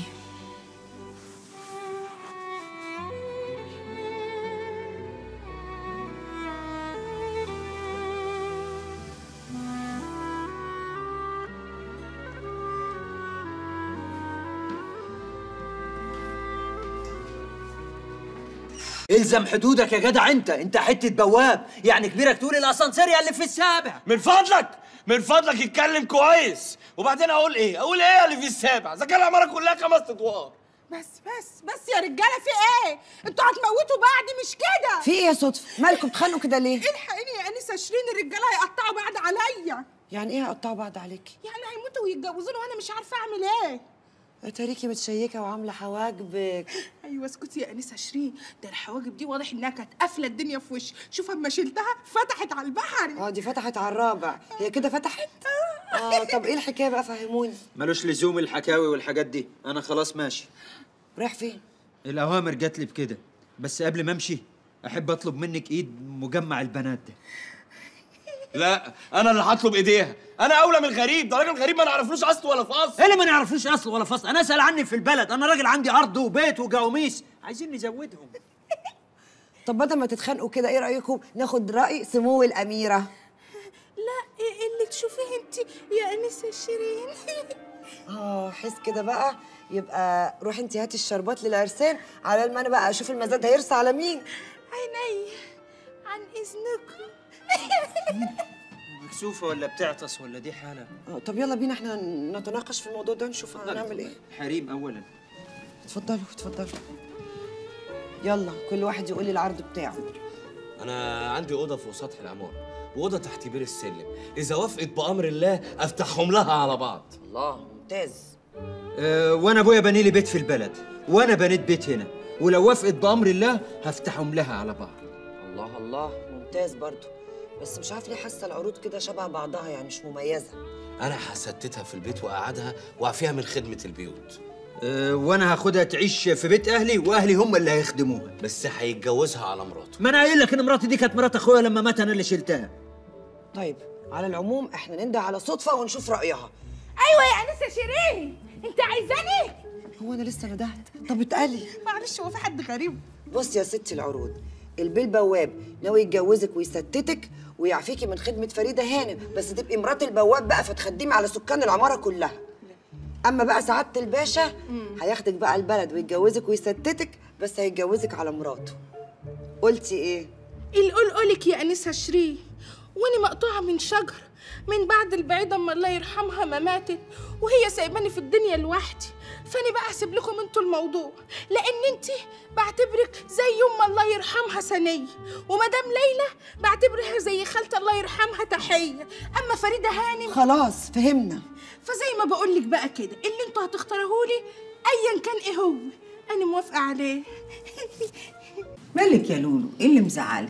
الزم حدودك يا جدع انت انت حته بواب يعني كبيرك تقول الاسانسير يا اللي في السابع من فضلك من فضلك اتكلم كويس وبعدين اقول ايه اقول ايه اللي في السابع اذا كان العماره كلها خمس ادوار بس بس بس يا رجاله في ايه انتوا هتموتوا بعض مش كده في ايه يا صدفه مالكم بتخانقوا كده ليه الحقيني يا انسه شيرين الرجاله هيقطعوا بعض عليا يعني ايه هيقطعوا بعض عليكي يعني هيموتوا ويتجوزوني وانا مش عارفه اعمل ايه اتاريكي متشيكه وعامله حواجبك ايوه اسكتي يا انسه شيرين ده الحواجب دي واضح انها كانت قافله الدنيا في وشي شوف اما شلتها فتحت على البحر اه دي فتحت على الرابع هي كده فتحت اه طب ايه الحكايه بقى فهموني ملوش لزوم الحكاوي والحاجات دي انا خلاص ماشي رايح فين الاوامر جات لي بكده بس قبل ما امشي احب اطلب منك ايد مجمع البنات ده لا انا اللي هطلب ايديها انا اولى من الغريب ده راجل غريب ما نعرفلوش اصل ولا فصل ايه اللي ما نعرفوش اصل ولا فصل انا اسال عني في البلد انا راجل عندي ارض وبيت وجواميس عايزين نزودهم طب بدل ما تتخانقوا كده ايه رايكم ناخد راي سمو الاميره لا إيه اللي تشوفيه انت يا انسه شيرين اه حس كده بقى يبقى روحي انت هاتي الشربات للعرسان على ما انا بقى اشوف المزاد هيرسى على مين عيني عن اذنكم مكسوفه ولا بتعطس ولا دي حاله اه طب يلا بينا احنا نتناقش في الموضوع ده نشوف هنعمل ايه حريم اولا اتفضلوا اتفضلوا يلا كل واحد يقول لي العرض بتاعه انا عندي اوضه فوق سطح العماره واوضه تحت بير السلم اذا وافقت بامر الله افتحهم لها على بعض الله ممتاز أه وانا ابويا بني لي بيت في البلد وانا بنيت بيت هنا ولو وافقت بامر الله هفتحهم لها على بعض الله الله ممتاز برضو بس مش عارف ليه حاسه العروض كده شبه بعضها يعني مش مميزه انا هستتها في البيت واقعدها واعفيها من خدمه البيوت أه وانا هاخدها تعيش في بيت اهلي واهلي هم اللي هيخدموها بس هيتجوزها على مراته ما انا قايل لك ان مراتي دي كانت مرات اخويا لما مات انا اللي شلتها طيب على العموم احنا ننده على صدفه ونشوف رايها ايوه يا انسه شيرين انت عايزاني هو انا لسه ندهت طب اتقلي معلش هو في حد غريب بص يا ستي العروض البيل بواب ناوي يتجوزك ويستتك ويعفيكي من خدمه فريده هانم بس تبقي مرات البواب بقى فتخدمي على سكان العماره كلها اما بقى سعاده الباشا هياخدك بقى البلد ويتجوزك ويستتك بس هيتجوزك على مراته قلتي ايه القول قولك يا انسه شيرين واني مقطوعه من شجر من بعد البعيدة اما الله يرحمها ما ماتت وهي سايباني في الدنيا لوحدي فاني بقى هسيب لكم انتوا الموضوع لان انت بعتبرك زي ام الله يرحمها سنيه ومدام ليلى بعتبرها زي خالتي الله يرحمها تحيه اما فريده هانم خلاص فهمنا فزي ما بقول لك بقى كده اللي انتوا هتختاروه لي ايا كان ايه هو انا موافقه عليه مالك يا لولو ايه اللي مزعلك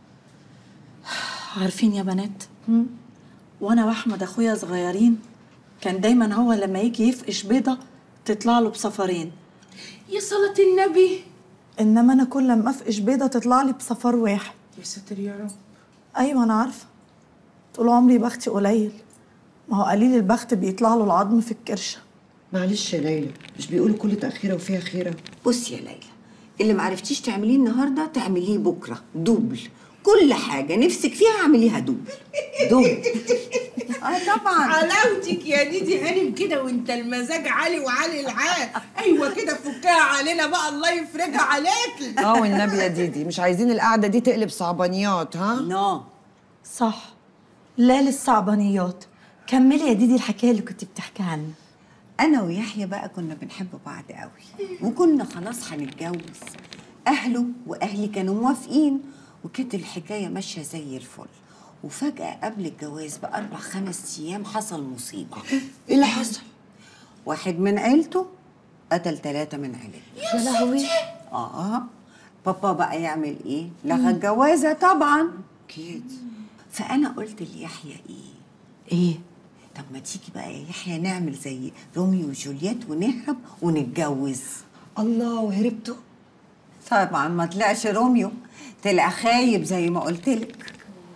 عارفين يا بنات وانا واحمد اخويا صغيرين كان دايما هو لما يجي يفقش بيضه تطلع له بصفرين يا صلاة النبي انما انا كل ما افقش بيضه تطلع لي بصفر واحد يا ساتر يا رب ايوه انا عارفه طول عمري بختي قليل ما هو قليل البخت بيطلع له العظم في الكرشه معلش يا ليلى مش بيقولوا كل تأخيرة وفيها خيرة بصي يا ليلى اللي معرفتيش تعمليه النهارده تعمليه بكره دوبل كل حاجه نفسك فيها اعمليها دوبل دوبل اه طبعا حلاوتك يا ديدي هانم كده وانت المزاج عالي وعالي العال ايوه كده فكها علينا بقى الله يفرجها عليكي اه والنبي يا ديدي مش عايزين القعدة دي تقلب صعبانيات ها نو صح لا للصعبانيات كملي يا ديدي الحكايه اللي كنت بتحكي عنها انا ويحيى بقى كنا بنحب بعض قوي وكنا خلاص هنتجوز اهله واهلي كانوا موافقين وكانت الحكايه ماشيه زي الفل وفجاه قبل الجواز باربع خمس ايام حصل مصيبه ايه اللي حصل واحد من عيلته قتل ثلاثه من عيلتنا يا لهوي اه بابا بقى يعمل ايه لغى الجوازه طبعا اكيد فانا قلت ليحيى ايه ايه طب ما تيجي بقى يا يحيى نعمل زي روميو وجولييت ونهرب ونتجوز الله وهربتوا طبعا ما طلعش روميو طلع خايب زي ما قلت لك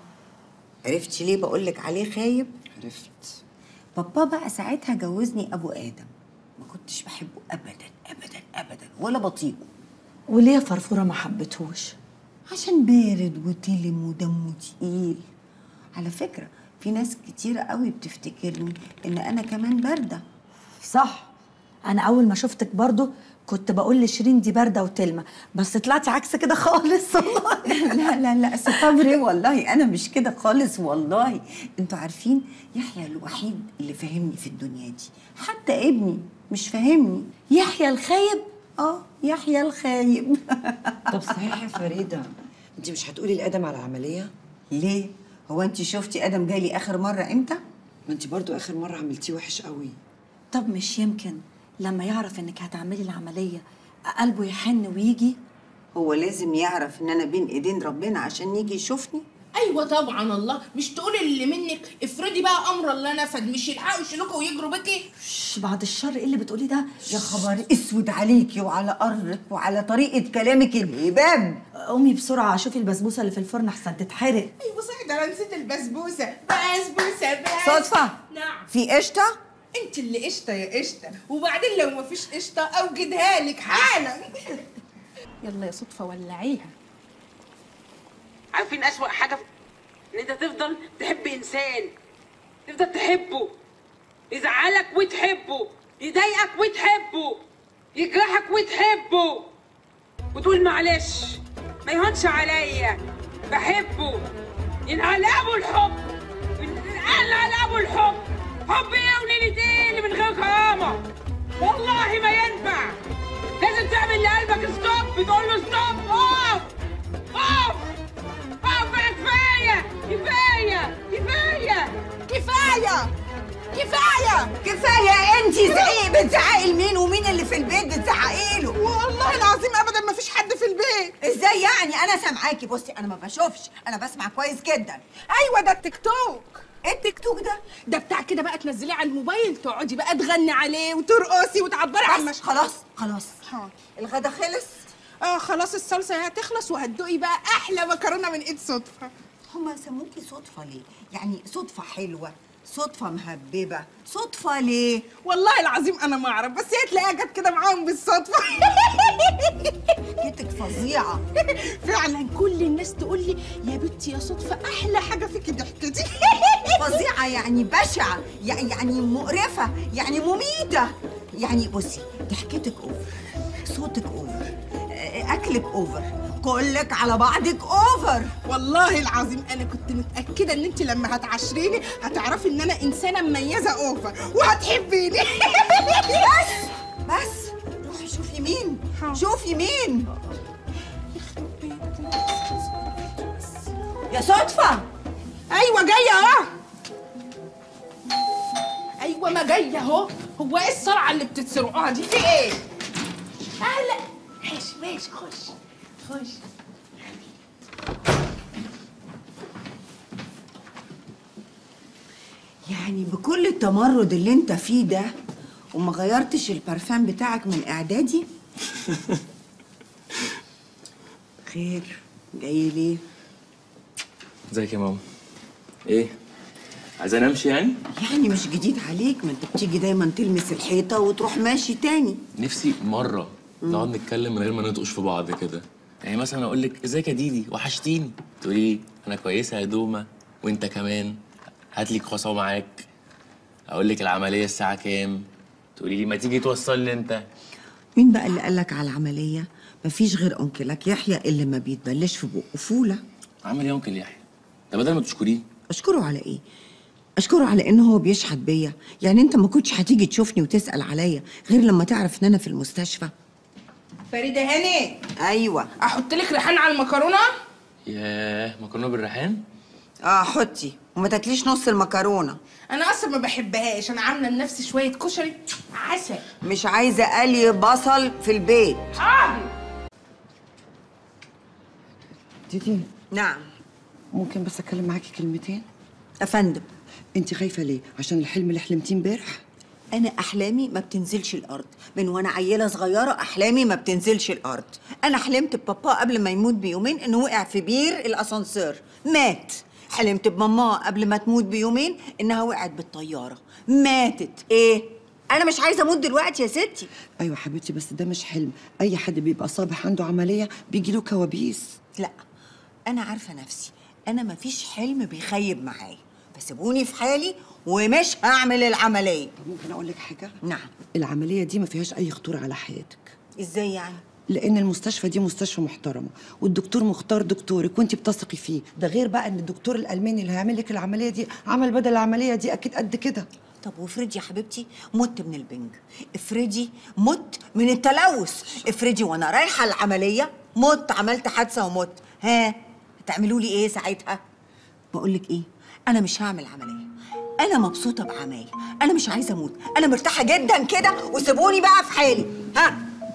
عرفتي ليه بقول لك عليه خايب عرفت بابا بقى ساعتها جوزني ابو ادم ما كنتش بحبه ابدا ابدا ابدا ولا بطيقه وليه فرفوره ما حبتهوش عشان بارد وتلم ودمه تقيل على فكرة في ناس كتيرة قوي بتفتكرني إن أنا كمان باردة صح انا اول ما شفتك برضو كنت بقول لشيرين دي بارده وتلمه بس طلعتي عكس كده خالص والله لا لا لا صبري والله أنا مش كده خالص والله أنتوا عارفين يحيى الوحيد اللي فاهمني في الدنيا دي حتى ابني مش فاهمني يحيى الخايب اه يحيى الخايب طب صحيح يا فريده انت مش هتقولي لادم على العمليه ليه هو انت شفتي ادم جالي اخر مره امتى ما انت برضو اخر مره عملتيه وحش قوي طب مش يمكن لما يعرف انك هتعملي العمليه قلبه يحن ويجي هو لازم يعرف ان انا بين ايدين ربنا عشان يجي يشوفني ايوه طبعا الله مش تقولي اللي منك افرضي بقى امر الله نفد مش يلحقوا يشيلوكوا ويجروا بيكي شش بعد الشر ايه اللي بتقولي ده يا خبر اسود عليكي وعلى قرك وعلى طريقه كلامك الهباب قومي بسرعه شوفي البسبوسه اللي في الفرن احسن تتحرق ايوه صح ده انا نسيت البسبوسه بسبوسه بس صدفه نعم في قشطه انت اللي قشطه يا قشطه وبعدين لو مفيش قشطه اوجدها لك حالا يلا يا صدفه ولعيها عارفين أسوأ حاجة في- إن أنت تفضل تحب إنسان تفضل تحبه يزعلك وتحبه يضايقك وتحبه يجرحك وتحبه وتقول معلش ما يهونش عليا بحبه ينقلبوا الحب ينقلبوا الحب حب ايه وليلة ايه اللي من غير كرامة والله ما ينفع لازم تعمل لقلبك ستوب تقول له ستوب اوف اوف اوف كفاية كفاية كفاية كفايه كفايه كفايه انت زعيق بتزعقي لمين ومين اللي في البيت بتزعقي له والله العظيم ابدا ما فيش حد في البيت ازاي يعني انا سامعاكي بصي انا ما بشوفش انا بسمع كويس جدا ايوه ده التيك توك ايه التيك توك ده ده بتاع كده بقى تنزليه على الموبايل تقعدي بقى تغني عليه وترقصي وتعبري عن بس خلاص خلاص الغدا خلص اه خلاص الصلصه هتخلص وهتدوقي بقى احلى مكرونه من ايد صدفه هما سموكي صدفه ليه يعني صدفه حلوه صدفه مهببه صدفه ليه والله العظيم انا ما اعرف بس هي تلاقيها جت كده معاهم بالصدفه جيتك فظيعه فعلا كل الناس تقول لي يا بنتي يا صدفه احلى حاجه فيكي ضحكتي فظيعه يعني بشعه يع- يعني مقرفه يعني مميته يعني بصي ضحكتك اوفر صوتك اوفر آه، اكلك اوفر كلك على بعضك اوفر والله العظيم انا كنت متاكده ان انت لما هتعاشريني هتعرفي ان انا انسانه مميزه اوفر وهتحبيني بس بس روحي شوفي مين شوفي مين يا صدفه ايوه جايه اهو ايوه ما جايه اهو هو ايه الصرعه اللي بتتسرقوها دي في ايه اهلا ماشي ماشي خش خش يعني بكل التمرد اللي انت فيه ده وما غيرتش البارفان بتاعك من اعدادي خير جاي ليه ازيك يا ماما ايه عايزاني امشي يعني يعني مش جديد عليك ما انت بتيجي دايما تلمس الحيطه وتروح ماشي تاني نفسي مره نقعد نتكلم من غير ما نطقش في بعض كده يعني مثلا اقول لك ازيك يا ديدي وحشتيني تقولي لي انا كويسه يا دومه وانت كمان هات لي كرواسون معاك اقول لك العمليه الساعه كام تقولي لي ما تيجي توصل لي انت مين بقى اللي قالك على العمليه مفيش غير انكلك يحيى اللي ما بيتبلش في بقه فوله عامل ايه يا انكل يحيى ده بدل ما تشكريه اشكره على ايه اشكره على ان هو بيشحت بيا يعني انت ما كنتش هتيجي تشوفني وتسال عليا غير لما تعرف ان انا في المستشفى فريده هاني ايوه احط لك ريحان على المكرونه ياه مكرونه بالريحان اه حطي وما تاكليش نص المكرونه انا اصلا ما بحبهاش انا عامله لنفسي شويه كشري عسل مش عايزه قلي بصل في البيت حاضر ديدي نعم ممكن بس اتكلم معاكي كلمتين افندم انت خايفه ليه عشان الحلم اللي حلمتيه امبارح انا احلامي ما بتنزلش الارض من وانا عيله صغيره احلامي ما بتنزلش الارض انا حلمت ببابا قبل ما يموت بيومين انه وقع في بير الاسانسير مات حلمت بماما قبل ما تموت بيومين انها وقعت بالطياره ماتت ايه انا مش عايزه اموت دلوقتي يا ستي ايوه حبيبتي بس ده مش حلم اي حد بيبقى صابح عنده عمليه بيجي له كوابيس لا انا عارفه نفسي انا مفيش حلم بيخيب معايا فسيبوني في حالي ومش هعمل العمليه ممكن اقول لك حاجه نعم العمليه دي ما فيهاش اي خطوره على حياتك ازاي يعني لان المستشفى دي مستشفى محترمه والدكتور مختار دكتورك وانت بتثقي فيه ده غير بقى ان الدكتور الالماني اللي هيعمل لك العمليه دي عمل بدل العمليه دي اكيد قد كده طب وافرضي يا حبيبتي مت من البنج افرضي مت من التلوث افرضي وانا رايحه العمليه مت عملت حادثه ومت ها هتعملوا لي ايه ساعتها بقول لك ايه انا مش هعمل عمليه انا مبسوطه بعمايل انا مش عايزه اموت انا مرتاحه جدا كده وسيبوني بقى في حالي ها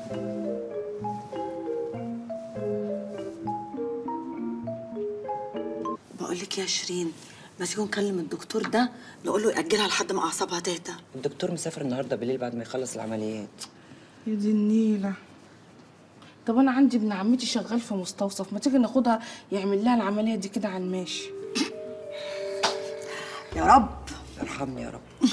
بقول لك يا شيرين ما تيجي نكلم الدكتور ده نقول له ياجلها لحد ما اعصابها تهدى الدكتور مسافر النهارده بالليل بعد ما يخلص العمليات يا دي النيلة طب انا عندي ابن عمتي شغال في مستوصف ما تيجي ناخدها يعمل لها العمليه دي كده على الماشي يا رب ارحمني يا رب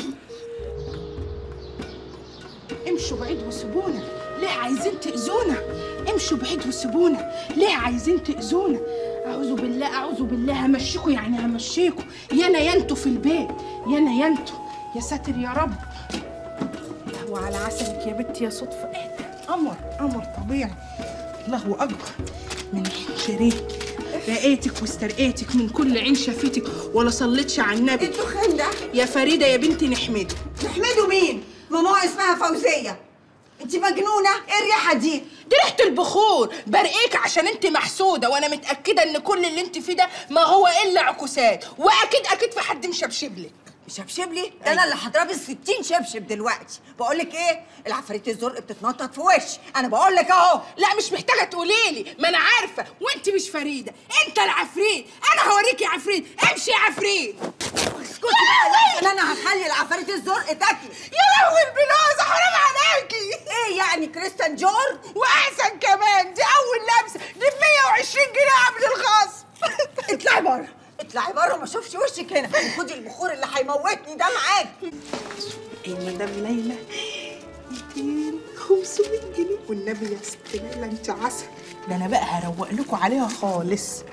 امشوا بعيد وسيبونا ليه عايزين تأذونا امشوا بعيد وسيبونا ليه عايزين تأذونا أعوذ بالله أعوذ بالله همشيكوا يعني همشيكوا يانا ينتوا في البيت يانا ينتوا يا ساتر يا رب هو على عسلك يا بنتي يا صدفة ايه ده قمر قمر طبيعي الله أكبر من شريك رقيتك واسترقيتك من كل عين شافتك ولا صليتش على النبي الدخان ده يا فريدة يا بنتي نحمده نحمده مين؟ ماما اسمها فوزية انت مجنونة؟ ايه الريحة دي؟ دي ريحة البخور برقيك عشان انت محسودة وانا متأكدة ان كل اللي انت فيه ده ما هو الا عكوسات واكيد اكيد في حد مشبشب لك شبشب لي ده انا اللي هضرب ال 60 شبشب دلوقتي بقول لك ايه العفاريت الزرق بتتنطط في وشي انا بقول لك اهو لا مش محتاجة تقولي لي ما انا عارفة وانت مش فريدة انت العفريت انا هوريك يا عفريت امشي يا عفريت اسكتي بقى لحسن انا هخلي العفاريت الزرق تاكلي يا لهوي البلوزة حرام عليكي ايه يعني كريستال جور واحسن كمان دي اول لبسة دي ب 120 جنيه قبل الخصم اطلعي بره اطلعي بره ما اشوفش وشك هنا خدي البخور اللي هيموتني ده معاكي ايه مدام ليلى 200 500 جنيه والنبي يا ست ليلى انت عسل ده انا بقى هروق لكم عليها خالص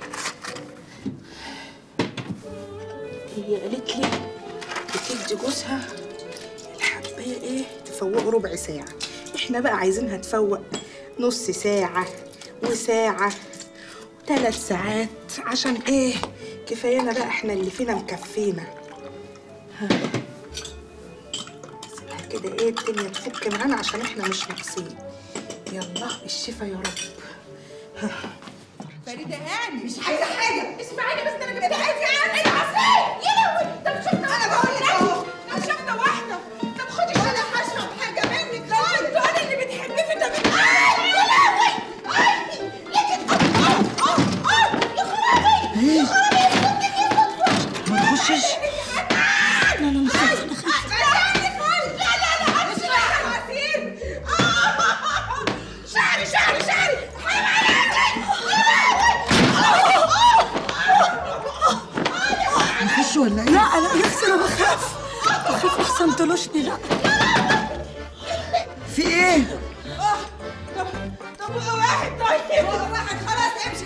هي قالت لي بتدي جوزها الحبايه ايه تفوقه ربع ساعه احنا بقى عايزينها تفوق نص ساعه وساعه وثلاث ساعات عشان ايه كفايانا بقى احنا اللي فينا مكفينا ها. سيبها كده ايه الدنيا تفك معانا عشان احنا مش ناقصين يلا بالشفا يا رب ها. فريدة هاني مش عايزة حاجة اسمعيني بس انا جبت عايزة عني العصير يا لهوي طب شفنا أنا بقول لك أهو. طب شفنا واحدة طب خدي ولا هشرب حاجة منك طيب انتوا انا اللي بتحبيه في ده آي يا لهوي اي ليكي اه اه اه يا خرابي يا خرابي يا صوتك يا صوتك ما تخشش لا لا مش لا لا لا انا شعري عصير شعري شعري شعري حرام عليكي نخش ولا ايه؟ لا لا يا اختي انا بخاف بخاف احسن تلوشني لا في ايه؟ طب واحد طيب واحد خلاص امشي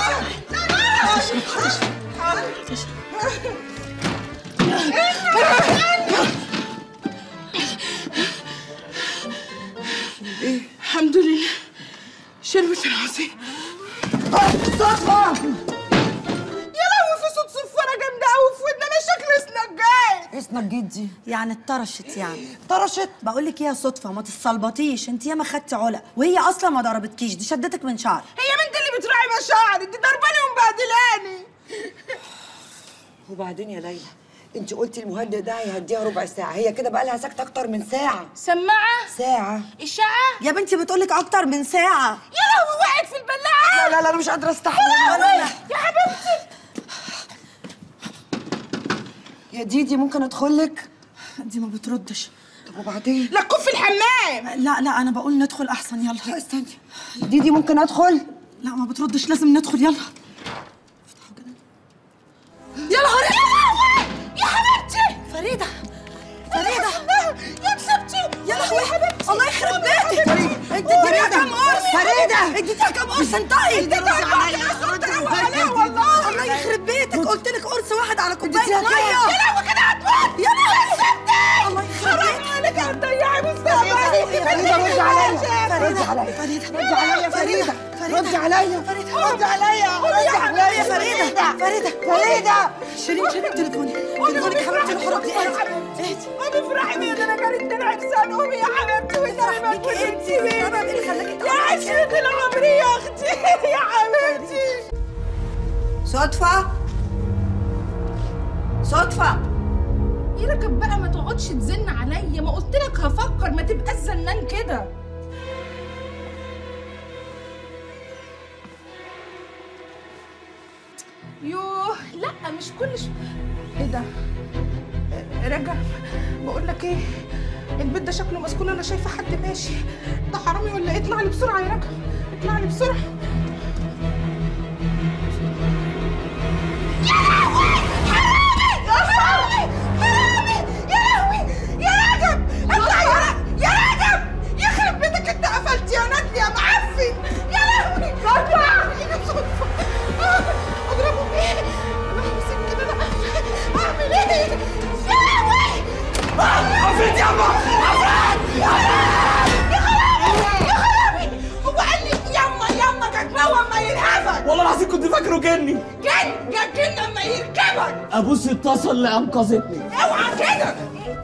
الحمد لله شربت العصير صدفة يا لهوي في صوت صفارة جامدة قوي في ودني انا شكلي سنجاي اسمك جدي يعني اتطرشت يعني طرشت بقول لك ايه يا صدفه ما تتصلبطيش انت ياما خدتي علق وهي اصلا ما ضربتكيش دي شدتك من شعرك هي من دي اللي بتراعي مشاعري دي ضرباني ومبهدلاني وبعدين يا ليلى انت قلتي المهدئ ده هيهديها ربع ساعه هي كده بقى لها ساكته اكتر من ساعه سماعه ساعه اشعه يا بنتي بتقولك اكتر من ساعه يا لهوي وقعت في البلاعه لا لا لا انا مش قادره استحمل يا لا لا لهوي يا حبيبتي يا ديدي ممكن ادخل لك دي ما بتردش طب وبعدين لا تكون في الحمام لا لا انا بقول ندخل احسن يلا لا استني ديدي ممكن ادخل لا ما بتردش لازم ندخل يلا يا نهار يا حبيبتي فريده فريده يا مسبتي يا لهوي يا حبيبتي الله يخرب بيتك انت اديتيها فريدة. كام قرص فريدة. اديتيها كام قرص انطقي اديتيها عليا والله الله يخرب بيتك قلت لك قرص واحد على كوبايه اديتيها ميه كام؟ يا لهوي كده هتموت يا لهوي سبتي الله يخرب بيتك عليك هتضيعي مستقبلي فريدة رد عليا رد عليا فريده رد عليا فريدة رد عليا فريده رد عليا رد عليا فريده فريده فريدة شيرين شيرين تليفوني تليفونك يا حبيبتي الحرام دي اهدي قومي افرحي بيا ده انا جالي اتنين عرسان قومي يا حبيبتي والنبي ما بيكي انت تسيبيني السبب اللي خلاكي يا عشرة العمر يا اختي يا حبيبتي صدفة صدفة يا ركب بقى ما تقعدش تزن عليا ما قلت لك هفكر ما تبقاش زنان كده يوه لا مش كل ش... ايه ده آه، رجب بقول لك ايه البيت ده شكله مسكون انا شايفه حد ماشي ده حرامي ولا ايه اطلع لي بسرعه يا رجب اطلع لي بسرعه يا لهوي حرامي حرامي حرامي يا لهوي يا رجب اطلع يا رجب يا رجب يخرب بيتك انت قفلت يا ندل يا معفن يا لهوي اطلع صدفه اضربه بايه انا همسك كده انا اعمل ايه يا لهوي عفريت يابا عفريت يا خرابي يا خرابي هو قال لي يما يما جنبه ما ينهبك والله العظيم كنت فاكره جني جن جن لما يركبك ابوس الطاسه اللي انقذتني اوعى كده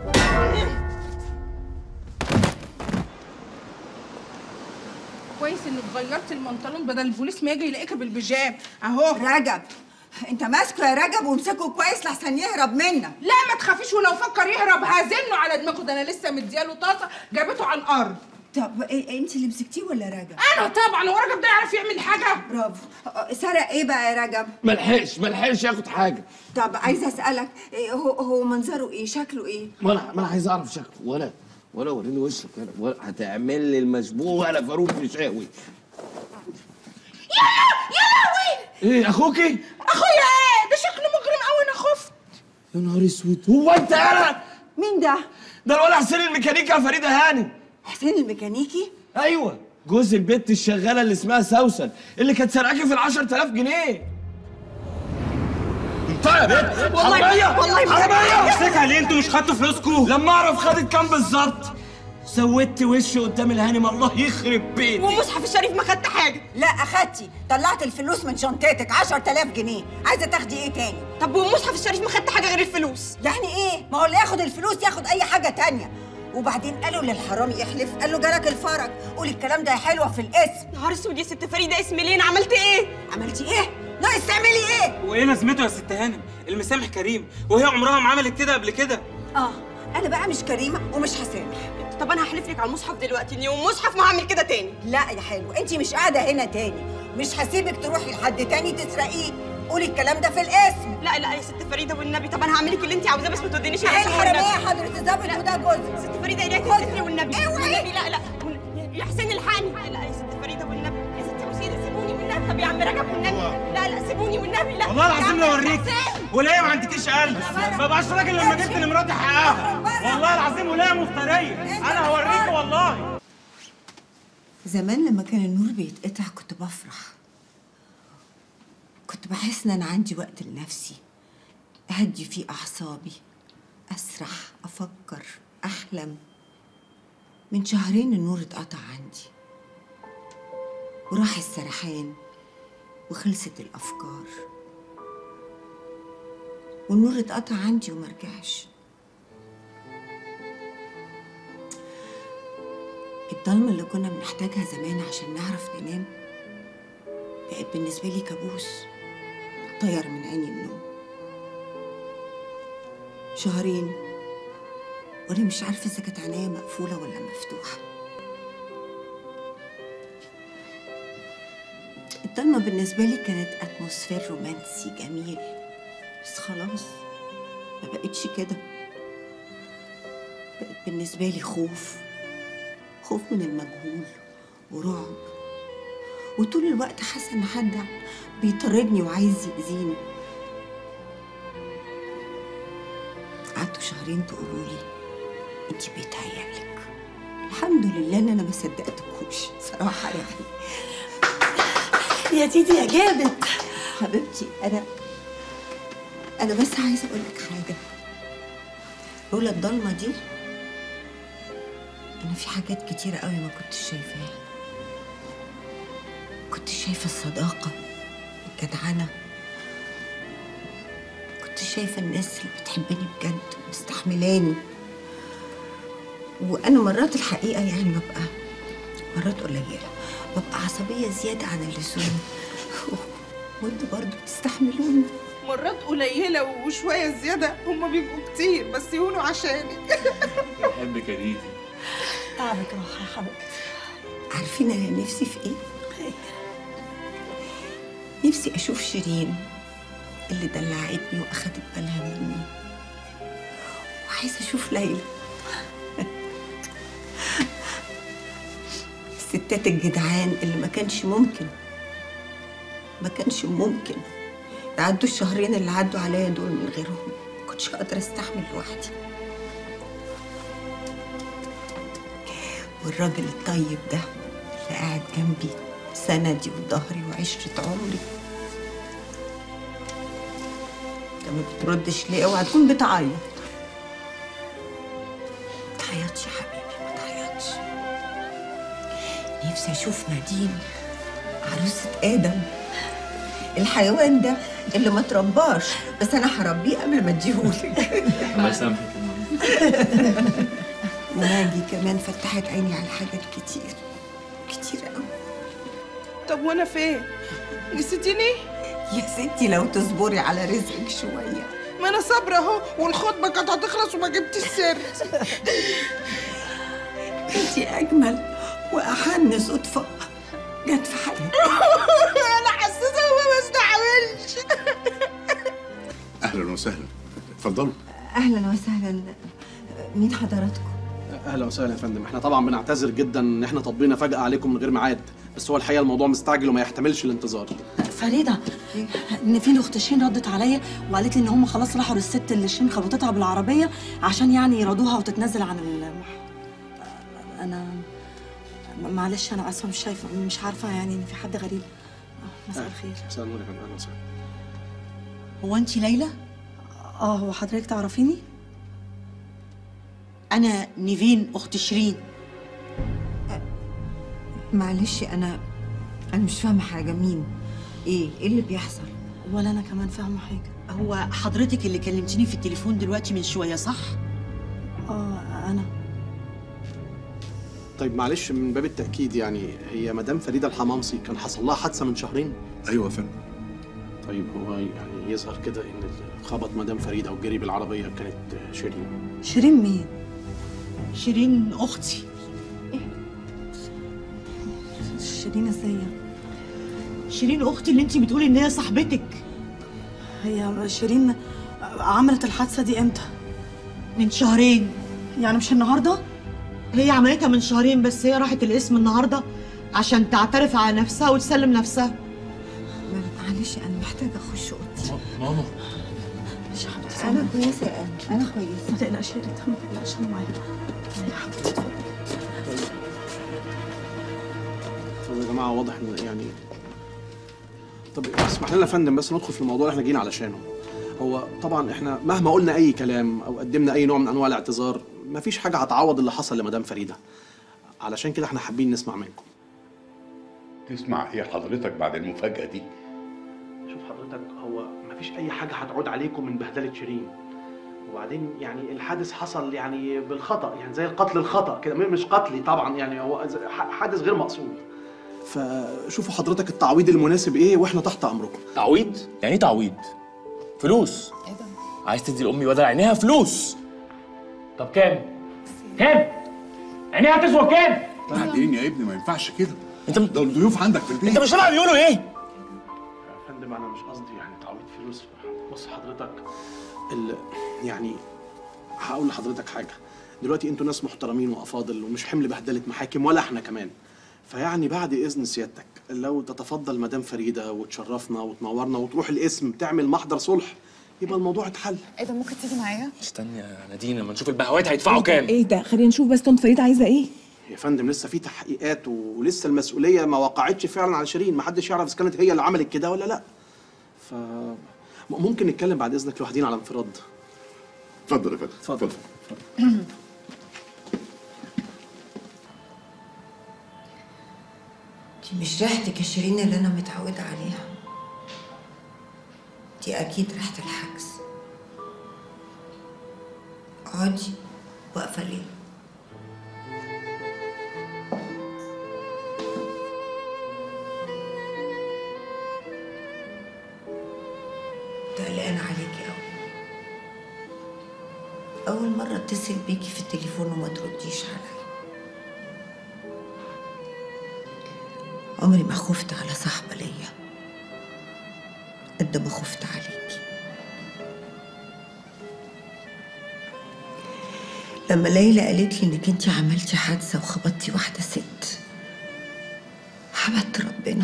كويس انك غيرت المنطلون بدل البوليس ما يجي يلاقيك بالبيجام اهو رجب انت ماسكه يا رجب وامسكه كويس لحسن يهرب منك لا ما تخافيش ولو فكر يهرب هزنه على دماغه ده انا لسه مدياله طاسه جابته على الارض طب إيه انت اللي مسكتيه ولا رجب انا طبعا هو راجل ده يعرف يعمل حاجه برافو أه، سرق ايه بقى يا رجب ملحقش ملحقش ياخد حاجه طب عايزه اسالك إيه هو هو منظره ايه شكله ايه ما انا ما انا عايز اعرف شكله ولا ولا وريني وشك كده ولا هتعمل لي المشبوه ولا فاروق مشاوي يا يا لهوي ايه اخوكي اخويا ايه ده شكله مجرم قوي انا خفت يا نهار اسود هو انت انا مين ده ده الولد حسين الميكانيكي يا فريده هانم حسين الميكانيكي ايوه جوز البت الشغاله اللي اسمها سوسن اللي كانت سرقاكي في ال 10000 جنيه انت يا بنت والله- حراميه والله ما- حراميه امسكها ليه انتوا مش خدتوا فلوسكم لما اعرف خدت كام بالظبط سودت وشي قدام الهانم الله يخرب بيتك ومصحف الشريف ما خدت حاجه لا اخدتي طلعت الفلوس من شنطتك 10000 جنيه عايزه تاخدي ايه تاني طب والمصحف الشريف ما خدت حاجه غير الفلوس يعني ايه ما هو اللي ياخد الفلوس ياخد اي حاجه تانية وبعدين قالوا للحرامي يحلف قال له جالك الفرج قولي الكلام ده حلوه في الاسم نهار اسود يا ست فريده اسم ليه انا عملت ايه عملتي ايه ناقص تعملي ايه وايه لازمته يا ست هانم المسامح كريم وهي عمرها ما عملت كده قبل كده اه انا بقى مش كريمه ومش هسامح طب انا هحلف لك على المصحف دلوقتي اني يوم مصحف ما هعمل كده تاني لا يا حلو انت مش قاعده هنا تاني مش هسيبك تروحي لحد تاني تسرقيه قولي الكلام ده في الاسم لا لا يا ست فريده والنبي طب انا هعمل لك اللي انت عاوزاه بس ما تودينيش ايه الاسم الحراميه والنبي. حضرة الظابط وده جوزك ست فريده اليك يا ستي والنبي والنبي لا لا والنبي- يا حسين الحقني لا لا يا ست فريده والنبي يا ستي وسيله سيبوني والنبي طب يا عم رجب والنبي لا لا سيبوني والنبي لا والله العظيم يا لو عم اوريك حسين. ولا ما عندكيش قلب ما بقاش راجل لما جبت لمراتي حقها والله العظيم ولا مفتريه انا هوريك والله زمان لما كان النور بيتقطع كنت بفرح كنت بحس ان انا عندي وقت لنفسي اهدي فيه اعصابي اسرح افكر احلم من شهرين النور اتقطع عندي وراح السرحان وخلصت الافكار والنور اتقطع عندي ومرجعش الضلمة اللي كنا بنحتاجها زمان عشان نعرف ننام بقت بالنسبة لي كابوس طير من عيني النوم شهرين وانا مش عارفه اذا كانت عينيا مقفوله ولا مفتوحه الضلمه بالنسبه لي كانت اتموسفير رومانسي جميل بس خلاص ما بقتش كده بقت بالنسبه لي خوف خوف من المجهول ورعب وطول الوقت حاسه ان حد بيطاردني وعايز يأذيني قعدتوا شهرين تقولوا لي انت بيتهيألك الحمد لله ان انا ما صدقتكوش صراحه يعني يا ديدي يا جابت حبيبتي انا انا بس عايزه اقول لك حاجه لولا الضلمه دي انا في حاجات كتيره قوي ما كنتش شايفاها كنت شايفه الصداقه الجدعنه كنت شايفه الناس اللي بتحبني بجد ومستحملاني وانا مرات الحقيقه يعني ببقى مرات قليله ببقى عصبيه زياده عن اللزوم وانتوا برضه بتستحملوني مرات قليلة وشوية زيادة هما بيبقوا كتير بس يهونوا عشانك بحبك يا ديدي تعبك راحه يا حبيبتي عارفين انا نفسي في ايه نفسي اشوف شيرين اللي دلعتني واخدت بالها مني وعايزه اشوف ليلى الستات الجدعان اللي ما كانش ممكن ما كانش ممكن يعدوا الشهرين اللي عدوا عليا دول من غيرهم ما كنتش هقدر استحمل لوحدي والراجل الطيب ده اللي قاعد جنبي سندي وظهري وعشرة عمري انت ما بتردش ليه اوعى تكون بتعيط ما تعيطش يا حبيبي ما تعيطش نفسي اشوف نادين عروسة ادم الحيوان ده اللي ما ترباش بس انا هربيه قبل ما اديهولك الله يسامحك يا ماما ماجي كمان فتحت عيني على حاجات كتير كتير قوي طب وانا فين؟ نسيتيني؟ يا ستي لو تصبري على رزقك شويه ما انا صابرة اهو والخطبة كانت هتخلص وما جبتش السر انت اجمل واحن صدفه جت في حياتي انا حسيتها وما بستحملش اهلا وسهلا اتفضلوا اهلا وسهلا مين حضراتكم اهلا وسهلا يا فندم احنا طبعا بنعتذر جدا ان احنا طبينا فجاه عليكم من غير ميعاد بس هو الحقيقه الموضوع مستعجل وما يحتملش الانتظار فريده ان فين اخت شين ردت عليا وقالت لي ان هم خلاص راحوا للست اللي شين خبطتها بالعربيه عشان يعني يرضوها وتتنازل عن المح... انا معلش انا اسفه مش شايفه مش عارفه يعني ان في حد غريب مساء الخير مساء النور يا فندم اهلا وسهلا هو انت ليلى اه هو حضرتك تعرفيني انا نيفين اخت شيرين معلش انا انا مش فاهمه حاجه مين ايه ايه اللي بيحصل ولا انا كمان فاهمه حاجه هو حضرتك اللي كلمتيني في التليفون دلوقتي من شويه صح؟ اه انا طيب معلش من باب التاكيد يعني هي مدام فريده الحمامصي كان حصل لها حادثه من شهرين ايوه يا فندم طيب هو يعني يظهر كده ان اللي خبط مدام فريده وجري بالعربيه كانت شيرين شيرين مين شيرين اختي شيرين ازاي شيرين اختي اللي انت بتقولي ان هي صاحبتك هي شيرين عملت الحادثه دي امتى من شهرين يعني مش النهارده هي عملتها من شهرين بس هي راحت القسم النهارده عشان تعترف على نفسها وتسلم نفسها معلش انا محتاجه اخش اوضتي ماما مش حبيبتي انا كويسه انا انا كويسه ما تقلقش يا ريت ما تقلقش انا معايا يا حبيبتي اتفضلي طب يا جماعه واضح ان يعني طب اسمح لنا يا فندم بس ندخل في الموضوع اللي احنا جينا علشانه هو طبعا احنا مهما قلنا اي كلام او قدمنا اي نوع من انواع الاعتذار مفيش حاجه هتعوض اللي حصل لمدام فريده علشان كده احنا حابين نسمع منكم تسمع ايه حضرتك بعد المفاجاه دي شوف حضرتك هو مفيش اي حاجه هتعود عليكم من بهدله شيرين وبعدين يعني الحادث حصل يعني بالخطا يعني زي القتل الخطا كده م- مش قتلي طبعا يعني هو ز- ح- حادث غير مقصود فشوفوا حضرتك التعويض المناسب ايه واحنا تحت امركم تعويض؟ يعني ايه تعويض؟ فلوس عايز تدي لامي بدل عينيها فلوس طب كام كام عينيها تسوى كام بعدين يا ابني ما ينفعش كده انت ده الضيوف عندك في البيت انت مش سامع بيقولوا ايه يا فندم انا مش قصدي يعني تعويض فلوس بص حضرتك ال... يعني هقول لحضرتك حاجه دلوقتي انتوا ناس محترمين وافاضل ومش حمل بهدله محاكم ولا احنا كمان فيعني بعد اذن سيادتك لو تتفضل مدام فريده وتشرفنا وتنورنا وتروح القسم تعمل محضر صلح يبقى الموضوع اتحل ايه ده ممكن تيجي معايا؟ استني يا نادين اما نشوف البهوات هيدفعوا كام ايه ده خلينا نشوف بس طنط فريد عايزه ايه؟ يا فندم لسه في تحقيقات ولسه المسؤوليه ما وقعتش فعلا على شيرين ما حدش يعرف اذا كانت هي اللي عملت كده ولا لا ف م- ممكن نتكلم بعد اذنك لوحدين على انفراد اتفضل يا فندم اتفضل دي مش ريحتك يا شيرين اللي انا متعوده عليها دي اكيد ريحه الحجز اقعدي واقفه ليه ده قلقانه عليكي قوي اول مره اتصل بيكي في التليفون وما ترديش عليا عمري ما خفت على صاحبة ليا قد ما خفت عليكي لما ليلى قالت لي انك انت عملتي حادثة وخبطتي واحدة ست حمدت ربنا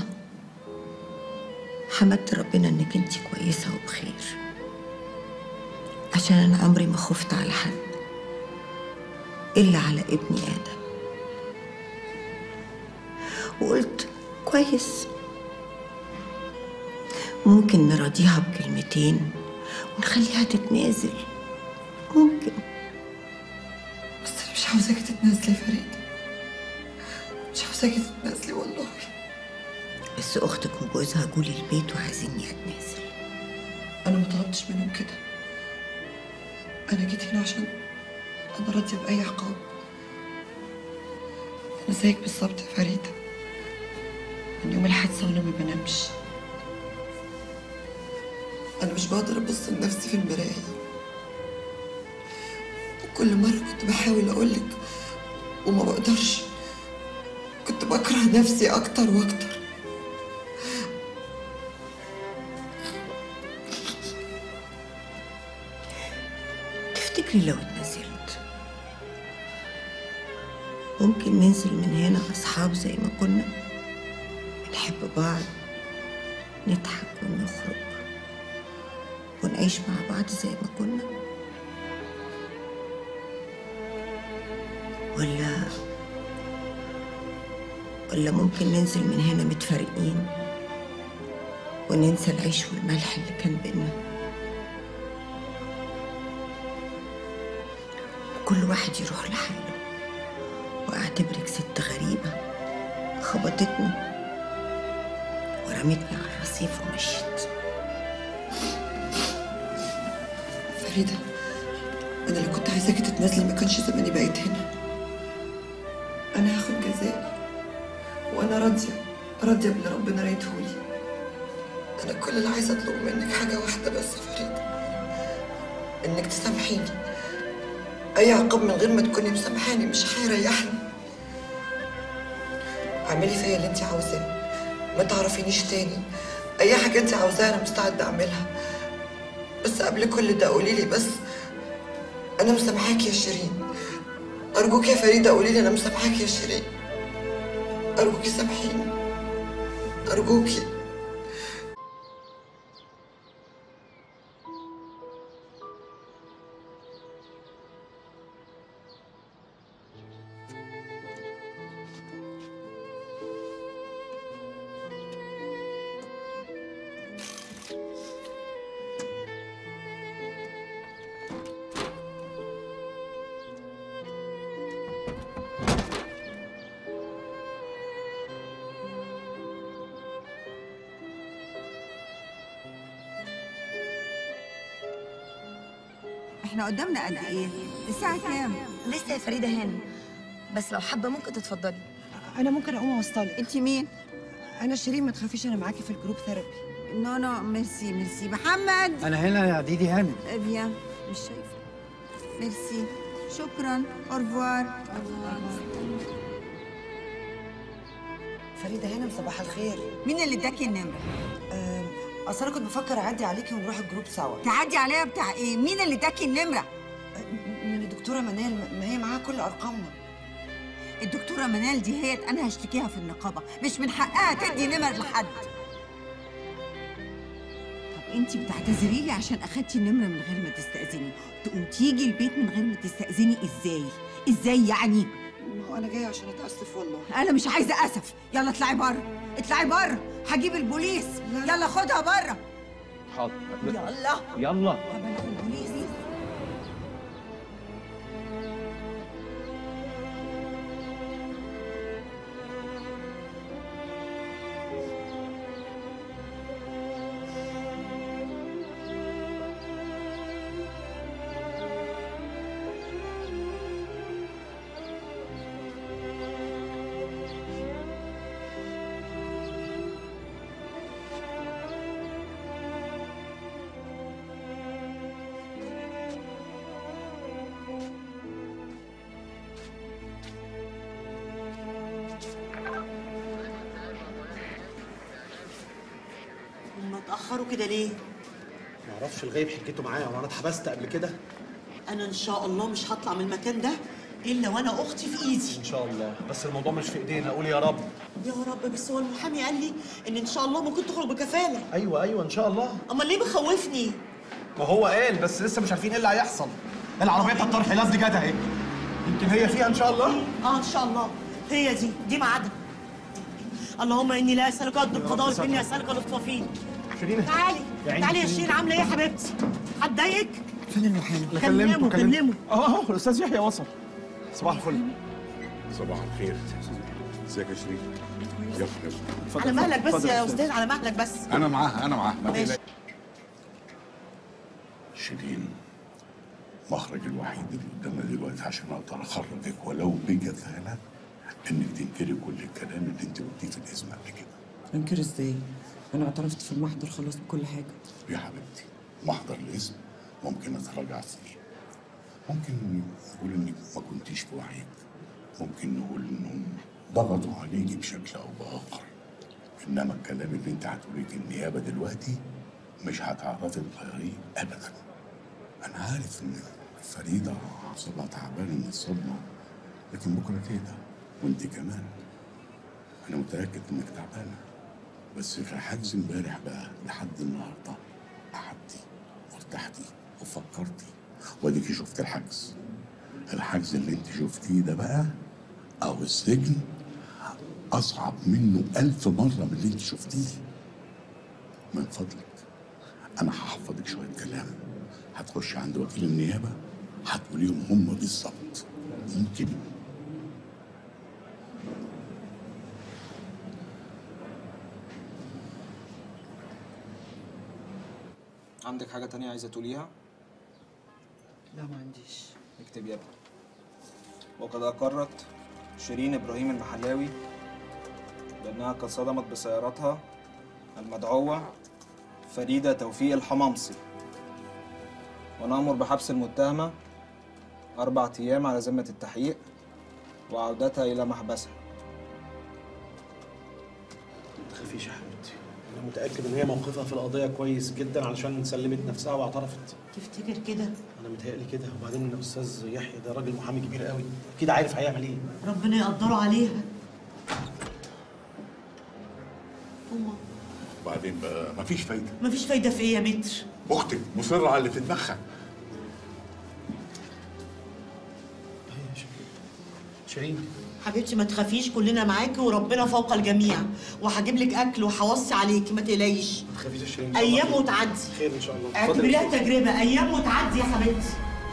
حمدت ربنا انك انت كويسة وبخير عشان انا عمري ما خفت على حد الا على ابني ادم وقلت كويس ممكن نراضيها بكلمتين ونخليها تتنازل ممكن بس انا مش عاوزاكي تتنازلي يا فريد مش عاوزاكي تتنازلي والله بس اختك وجوزها جولي البيت وعايزيني اتنازل انا ما طلبتش منهم كده انا جيت هنا عشان انا راضيه باي عقاب انا زيك بالظبط يا فريده من يوم الحادثه وانا ما بنامش انا مش بقدر ابص لنفسي في المرايه وكل مره كنت بحاول اقولك وما بقدرش كنت بكره نفسي اكتر واكتر تفتكري لو اتنازلت ممكن ننزل من هنا أصحاب زي ما كنا بنحب بعض نضحك ونخرج ونعيش مع بعض زي ما كنا ولا ولا ممكن ننزل من هنا متفارقين وننسى العيش والملح اللي كان بينا كل واحد يروح لحاله واعتبرك ست غريبة خبطتني ورمتني على الرصيف ومشيت فريدة أنا لو كنت عايزاكي تتنازلي ما كانش زماني بقيت هنا أنا هاخد جزائي وأنا راضية راضية باللي ربنا رايدهولي أنا كل اللي عايزة أطلب منك حاجة واحدة بس يا فريدة إنك تسامحيني أي عقاب من غير ما تكوني مسامحاني مش هيريحني اعملي فيا اللي انت عاوزاه ما تعرفينيش تاني أي حاجة انت عاوزاها أنا مستعدة أعملها بس قبل كل ده قولي لي بس انا مسامحاكي يا شيرين ارجوك يا فريده قولي لي انا مسامحاكي يا شيرين ارجوكي سامحيني ارجوكي احنا قدامنا قد ايه؟ الساعة كام؟ لسه يا فريده هانم بس لو حابه ممكن تتفضلي انا ممكن اقوم اوصلك انت مين انا شيرين ما تخافيش انا معاكي في الجروب ثيرابي نو نو ميرسي ميرسي محمد انا هنا يا ديدي هانم بيان مش شايفه ميرسي شكرا اورفوار فريده هانم صباح الخير مين اللي اداكي النمره اصل انا كنت بفكر اعدي عليكي ونروح الجروب سوا تعدي عليا بتاع ايه مين اللي اداكي النمره من الدكتوره منال ما هي معاها كل ارقامنا الدكتوره منال دي هي انا هشتكيها في النقابه مش من حقها تدي نمر لحد طب انت بتعتذري لي عشان اخدتي النمره من غير ما تستاذني تقوم تيجي البيت من غير ما تستاذني ازاي ازاي يعني ما هو انا جايه عشان اتاسف والله انا مش عايزه اسف يلا اطلعي بره اطلعي بره هجيب البوليس يلا خدها بره حاضر يلا يلا البوليس هما اتاخروا كده ليه ما اعرفش الغايب حكيته معايا وانا اتحبست قبل كده انا ان شاء الله مش هطلع من المكان ده الا وانا اختي في ايدي ان شاء الله بس الموضوع مش في ايدينا قول يا رب يا رب بس هو المحامي قال لي ان ان شاء الله ممكن تخرج بكفاله ايوه ايوه ان شاء الله امال ليه مخوفني ما هو قال بس لسه مش عارفين ايه اللي هيحصل العربيه بتاعت طرح لاز دي جت اهي يمكن هي فيها ان شاء الله اه ان شاء الله هي دي دي ميعادها اللهم اني لا اسالك قد القضاء ساتر. واني اسالك لطف فيه شيرين تعالي يا عيني تعالي يا شيرين. شيرين عامله ايه يا حبيبتي هتضايقك فين المحامي انا كلمه، كلمته كلمته كلمه. اهو اهو الاستاذ يحيى وصل صباح الفل صباح الخير ازيك يا شريف يلا يلا على مهلك بس اتفضل يا يا استاذ على مهلك بس انا معاه انا معاه ما ماشي. تقلقش. شيرين المخرج الوحيد اللي قدامنا دلوقتي عشان اقدر اخرجك ولو بجدالة انك تنكري كل الكلام اللي انت قلتيه في الاسم قبل كده انكر ازاي انا اعترفت في المحضر خلاص بكل حاجه يا حبيبتي محضر الاسم ممكن اتراجع فيه ممكن نقول انك ما كنتيش في وعيك ممكن نقول انهم ضغطوا عليكي بشكل او باخر انما الكلام اللي انت هتقوليه في النيابه دلوقتي مش هتعرفي تغيريه ابدا انا عارف ان فريده حصلها تعبان من الصدمه لكن بكره تهدى وانت كمان انا متاكد انك تعبانه بس في حجز امبارح بقى لحد النهارده قعدتي وارتحتي وفكرتي واديكي شفت الحجز الحجز اللي انت شفتيه ده بقى او السجن اصعب منه ألف مرة من اللي انت شفتيه من فضلك انا هحفظك شوية كلام هتخش عند وكيل النيابة هتقوليهم هم بالظبط ممكن عندك حاجة تانية عايزة تقوليها؟ لا ما عنديش اكتب يا ابني وقد أقرت شيرين إبراهيم المحلاوي بأنها قد صدمت بسيارتها المدعوة فريدة توفيق الحمامصي ونأمر بحبس المتهمة أربع أيام على ذمة التحقيق وعودتها إلى محبسها ما تخافيش يا حبيبتي انا متاكد ان هي موقفها في القضيه كويس جدا علشان سلمت نفسها واعترفت تفتكر كده انا متهيألي كده وبعدين الاستاذ يحيى ده راجل محامي كبير قوي اكيد عارف هيعمل ايه ربنا يقدره عليها أمه وبعدين بقى مفيش فايدة مفيش فايدة في إيه يا متر أختك مصرة على اللي في دماغها شيرين حبيبتي ما تخافيش كلنا معاكي وربنا فوق الجميع وهجيب لك اكل وهوصي عليكي ما تقلقيش ما تخافيش يا شيرين إن شاء الله ايام خير. وتعدي خير ان شاء الله اعتبريها تجربه ايام وتعدي يا حبيبتي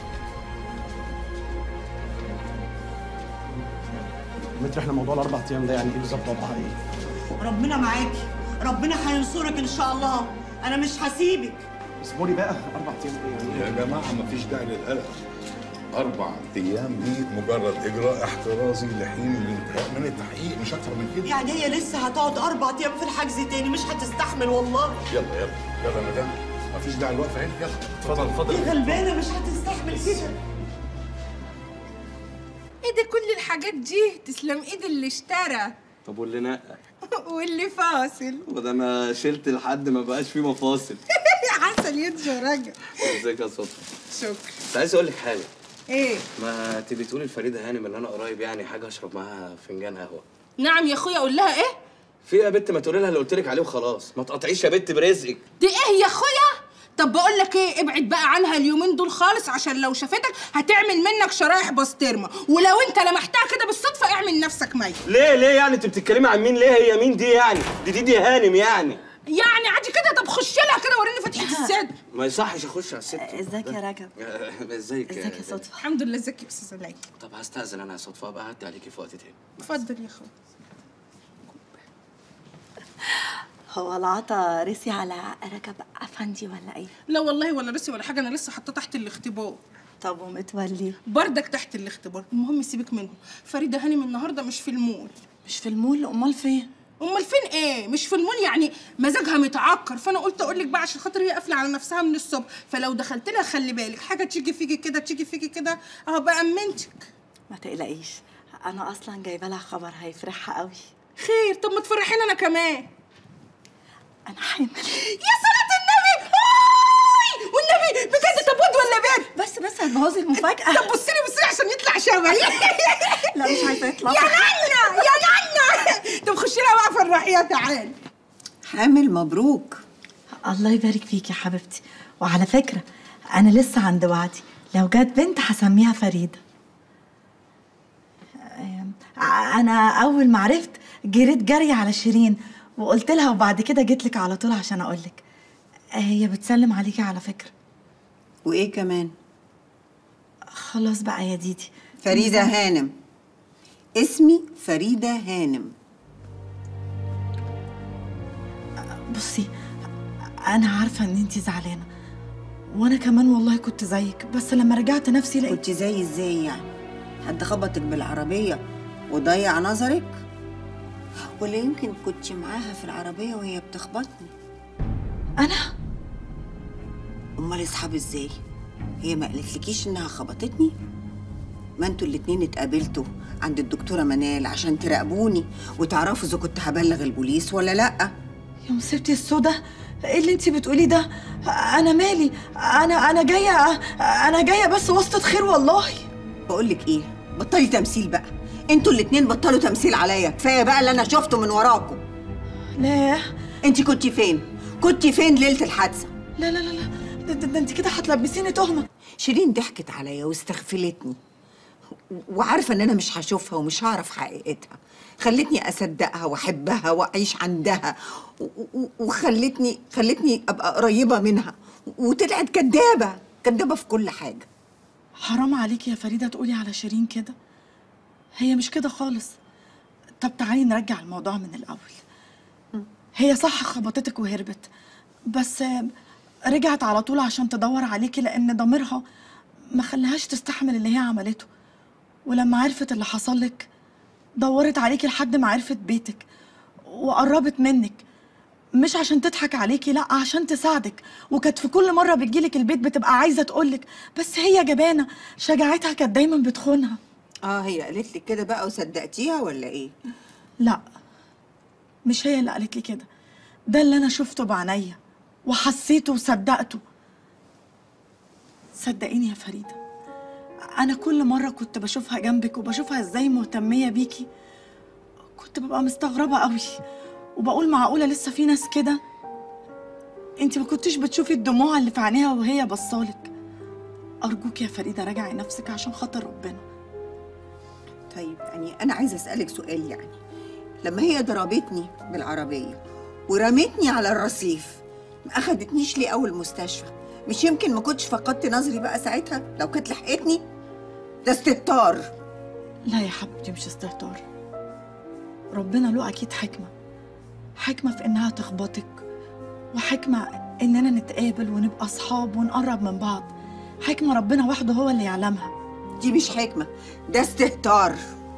متر احنا موضوع الاربع ايام ده يعني ايه بالظبط وضعها ايه؟ ربنا معاكي ربنا هينصرك ان شاء الله انا مش هسيبك اصبري بقى اربع ايام ايه يعني يا جماعة مفيش داعي للقلق اربع ايام دي مجرد اجراء احترازي لحين الانتهاء من التحقيق مش اكتر من كده يعني هي لسه هتقعد اربع ايام في الحجز تاني مش هتستحمل والله يلا يلا يلا يا مدام مفيش داعي الوقفه هنا يلا اتفضل اتفضل دي غلبانه مش هتستحمل كده ايه ده كل الحاجات دي تسلم ايد اللي اشترى طب واللي نقى واللي فاصل وده انا شلت لحد ما بقاش فيه مفاصل عسل يد راجل ازيك يا صدفه شكرا بس عايز اقول لك حاجه ايه ما تبي تقولي لفريده هانم اللي انا قريب يعني حاجه اشرب معاها فنجان قهوه نعم يا اخويا اقول لها ايه في إيه يا بت ما تقولي لها اللي قلت لك عليه وخلاص ما تقطعيش يا بت برزقك دي ايه يا اخويا طب بقول لك ايه ابعد بقى عنها اليومين دول خالص عشان لو شافتك هتعمل منك شرايح بسطرمه ولو انت لمحتها كده بالصدفه اعمل نفسك ميت ليه ليه يعني انت بتتكلمي عن مين ليه هي مين دي يعني دي دي, دي هانم يعني يعني عادي كده طب خش لها كده وريني فتحه الصدر ما يصحش اخش على الست ازيك يا رجب ازيك ازيك يا صدفه الحمد لله ازيك يا استاذ علاء طب هستأذن انا يا صدفه ابقى اعدي عليكي في وقت تاني اتفضل يا اخويا هو العطا رسي على ركب افندي ولا ايه لا والله ولا رسي ولا حاجه انا لسه حاطاه تحت الاختبار طب ومتولي بردك تحت الاختبار المهم سيبك منه فريده هانم النهارده مش في المول مش في المول امال فين امال فين ايه مش في المول يعني مزاجها متعكر فانا قلت اقول لك بقى عشان خاطر هي قافله على نفسها من الصبح فلو دخلت لها خلي بالك حاجه تيجي فيكي كده تيجي فيكي كده اهو بامنتك ما تقلقيش انا اصلا جايبه لها خبر هيفرحها قوي خير طب ما تفرحينا انا كمان انا حامل يا صلاة النبي أوي! والنبي بجد طب ود ولا بنت بس بس هتبوظي المفاجأة طب بصي لي بصي لي عشان يطلع شبهي لا مش عايزة يطلع يا نانا يا نانا طب خشي لها بقى فرحيها تعالي حامل مبروك الله يبارك فيك يا حبيبتي وعلى فكرة أنا لسه عند وعدي لو جت بنت هسميها فريدة أم، أنا أول ما عرفت جريت جري على شيرين وقلت لها وبعد كده جيت لك على طول عشان أقول لك هي بتسلم عليكي على فكرة وايه كمان خلاص بقى يا ديدي فريده هانم اسمي فريده هانم بصي أنا عارفة إن أنتي زعلانة وأنا كمان والله كنت زيك بس لما رجعت نفسي لقيت كنت زي ازاي يعني حد خبطك بالعربيه وضيع نظرك ولا يمكن كنت معاها في العربيه وهي بتخبطني انا امال اصحاب ازاي هي ما قالتلكيش انها خبطتني ما انتوا الاتنين اتقابلتوا عند الدكتوره منال عشان تراقبوني وتعرفوا اذا كنت هبلغ البوليس ولا لا يا مصيبتي السودا ايه اللي انتي بتقوليه ده انا مالي انا انا جايه انا جايه بس واسطه خير والله بقول لك ايه بطلي تمثيل بقى انتوا الاتنين بطلوا تمثيل عليا كفايه بقى اللي انا شفته من وراكم لا انت كنتي فين كنتي فين ليله الحادثه لا لا لا لا ده, ده, ده انت كده هتلبسيني تهمه شيرين ضحكت عليا واستغفلتني وعارفه ان انا مش هشوفها ومش هعرف حقيقتها خلتني اصدقها واحبها واعيش عندها و- و- وخلتني خلتني ابقى قريبه منها وطلعت كدابه كدابه في كل حاجه حرام عليكي يا فريده تقولي على شيرين كده هي مش كده خالص طب تعالي نرجع الموضوع من الاول هي صح خبطتك وهربت بس آه، رجعت على طول عشان تدور عليكي لان ضميرها ما خلاهاش تستحمل اللي هي عملته ولما عرفت اللي حصل لك دورت عليكي لحد ما عرفت بيتك وقربت منك مش عشان تضحك عليكي لا عشان تساعدك وكانت في كل مره بتجيلك البيت بتبقى عايزه تقولك بس هي جبانه شجاعتها كانت دايما بتخونها اه هي قالت لك كده بقى وصدقتيها ولا ايه لا مش هي اللي قالت لي كده ده اللي انا شفته بعينيا وحسيته وصدقته صدقيني يا فريده انا كل مره كنت بشوفها جنبك وبشوفها ازاي مهتميه بيكي كنت ببقى مستغربه قوي وبقول معقوله لسه في ناس كده انت ما كنتش بتشوفي الدموع اللي في عينيها وهي بصالك ارجوك يا فريده راجعي نفسك عشان خاطر ربنا طيب يعني انا عايزه اسالك سؤال يعني لما هي ضربتني بالعربيه ورمتني على الرصيف ما اخدتنيش ليه اول مستشفى مش يمكن ما كنتش فقدت نظري بقى ساعتها لو كانت لحقتني ده استهتار لا يا حبيبتي مش استهتار ربنا له أكيد حكمة حكمة في إنها تخبطك وحكمة إننا نتقابل ونبقى أصحاب ونقرب من بعض حكمة ربنا وحده هو اللي يعلمها دي مش حكمه ده استهتار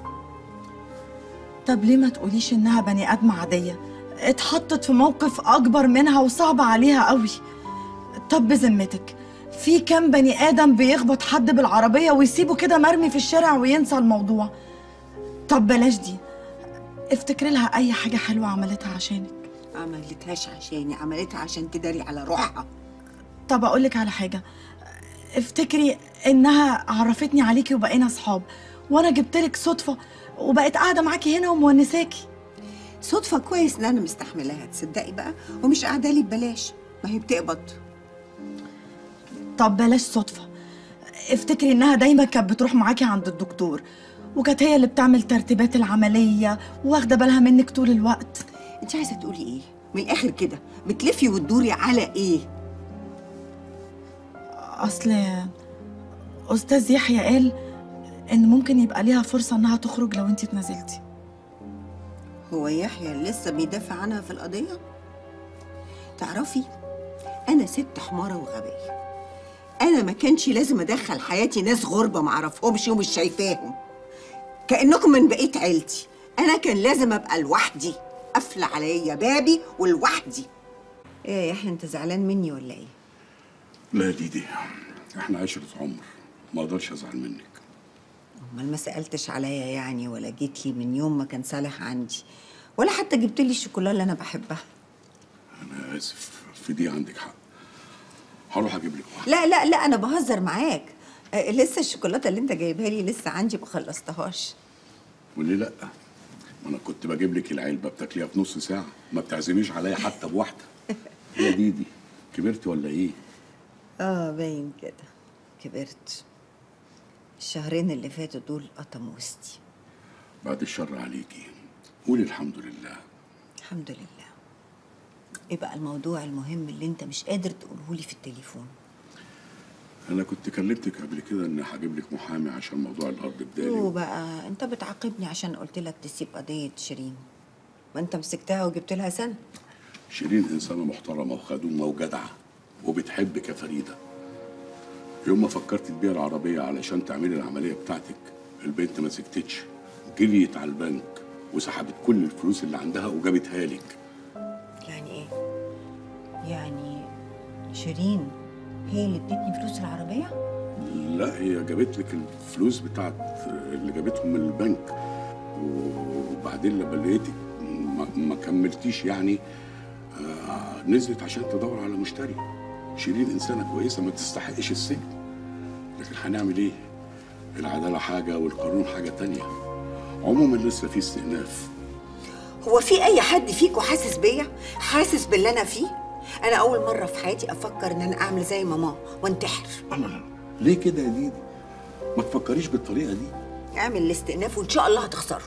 طب ليه ما تقوليش انها بني ادمه عاديه اتحطت في موقف اكبر منها وصعب عليها قوي طب بذمتك في كام بني ادم بيخبط حد بالعربيه ويسيبه كده مرمي في الشارع وينسى الموضوع طب بلاش دي افتكري لها اي حاجه حلوه عملتها عشانك عملتهاش عشاني عملتها عشان تداري على روحها طب اقول لك على حاجه افتكري انها عرفتني عليكي وبقينا اصحاب وانا جبت لك صدفه وبقت قاعده معاكي هنا ومونساكي صدفه كويس ان انا مستحملاها تصدقي بقى ومش قاعده لي ببلاش ما هي بتقبض طب بلاش صدفه افتكري انها دايما كانت بتروح معاكي عند الدكتور وكانت هي اللي بتعمل ترتيبات العمليه واخده بالها منك طول الوقت انت عايزه تقولي ايه من الاخر كده بتلفي وتدوري على ايه اصل استاذ يحيى قال ان ممكن يبقى ليها فرصه انها تخرج لو انت اتنازلتي هو يحيى لسه بيدافع عنها في القضيه تعرفي انا ست حماره وغبيه انا ما كانش لازم ادخل حياتي ناس غربه ما اعرفهمش ومش شايفاهم كانكم من بقيه عيلتي انا كان لازم ابقى لوحدي قافله عليا بابي ولوحدي ايه يا يحيى انت زعلان مني ولا ايه لا يا ديدي احنا عشرة عمر ما اقدرش ازعل منك امال ما سالتش عليا يعني ولا جيت لي من يوم ما كان صالح عندي ولا حتى جبت لي الشوكولاته اللي انا بحبها انا اسف في دي عندك حق هروح اجيب لك واحد لا لا لا انا بهزر معاك آه، لسه الشوكولاته اللي انت جايبها لي لسه عندي ما خلصتهاش وليه لا ما انا كنت بجيب لك العلبه بتاكليها في نص ساعه ما بتعزميش عليا حتى بواحده يا ديدي كبرتي ولا ايه اه باين كده كبرت الشهرين اللي فاتوا دول قطموا وسطي بعد الشر عليكي قولي الحمد لله الحمد لله ايه بقى الموضوع المهم اللي انت مش قادر تقوله لي في التليفون انا كنت كلمتك قبل كده ان هجيب لك محامي عشان موضوع الارض بدالي وبقى انت بتعاقبني عشان قلت لك تسيب قضيه شيرين ما انت مسكتها وجبت لها سنه شيرين انسانه محترمه وخدومه وجدعه وبتحبك يا فريده يوم ما فكرت تبيع العربيه علشان تعملي العمليه بتاعتك البنت ما سكتتش جريت على البنك وسحبت كل الفلوس اللي عندها وجابتها لك يعني ايه يعني شيرين هي اللي ادتني فلوس العربيه لا هي جابت لك الفلوس بتاعت اللي جابتهم من البنك وبعدين لما لقيتك ما, ما كملتيش يعني آه نزلت عشان تدور على مشتري شيرين انسانه كويسه ما تستحقش السجن لكن هنعمل ايه العداله حاجه والقانون حاجه تانية عموما لسه في استئناف هو في اي حد فيكم حاسس بيا حاسس باللي انا فيه انا اول مره في حياتي افكر ان انا اعمل زي ماما وانتحر الله لا ليه كده يا ديدي ما تفكريش بالطريقه دي اعمل الاستئناف وان شاء الله هتخسره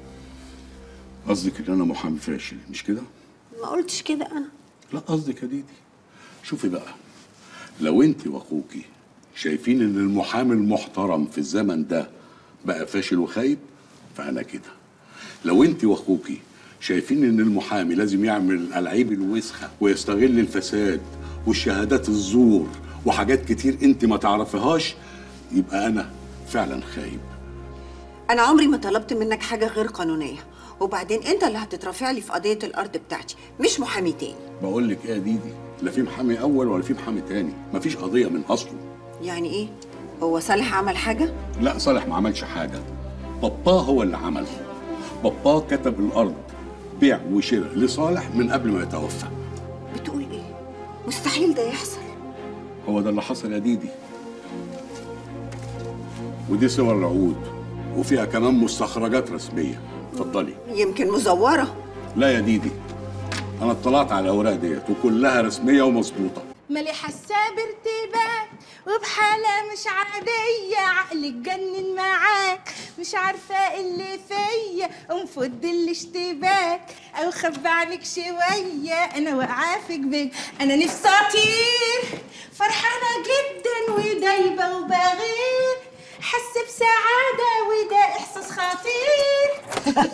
قصدك ان انا محامي فاشل مش كده ما قلتش كده انا لا قصدك يا ديدي شوفي بقى لو انت واخوكي شايفين ان المحامي المحترم في الزمن ده بقى فاشل وخايب فانا كده لو انت واخوكي شايفين ان المحامي لازم يعمل الالعاب الوسخه ويستغل الفساد والشهادات الزور وحاجات كتير انت ما تعرفيهاش يبقى انا فعلا خايب انا عمري ما طلبت منك حاجه غير قانونيه وبعدين انت اللي هتترافع لي في قضيه الارض بتاعتي مش محامي تاني بقول لك ايه يا ديدي لا في محامي اول ولا في محامي تاني مفيش قضيه من اصله يعني ايه هو صالح عمل حاجه لا صالح ما عملش حاجه باباه هو اللي عمل باباه كتب الارض بيع وشراء لصالح من قبل ما يتوفى بتقول ايه مستحيل ده يحصل هو ده اللي حصل يا ديدي ودي صور العقود وفيها كمان مستخرجات رسميه اتفضلي يمكن مزوره لا يا ديدي انا اطلعت على الاوراق ديت وكلها رسميه ومظبوطه مالي حاساه بارتباك وبحالة مش عادية عقلي اتجنن معاك مش عارفة إيه اللي فيا انفض الاشتباك او خبي عنك شوية انا واقعة في جبك انا نفسي اطير فرحانة جدا ودايبة وبغير حاسة بسعادة وده احساس خطير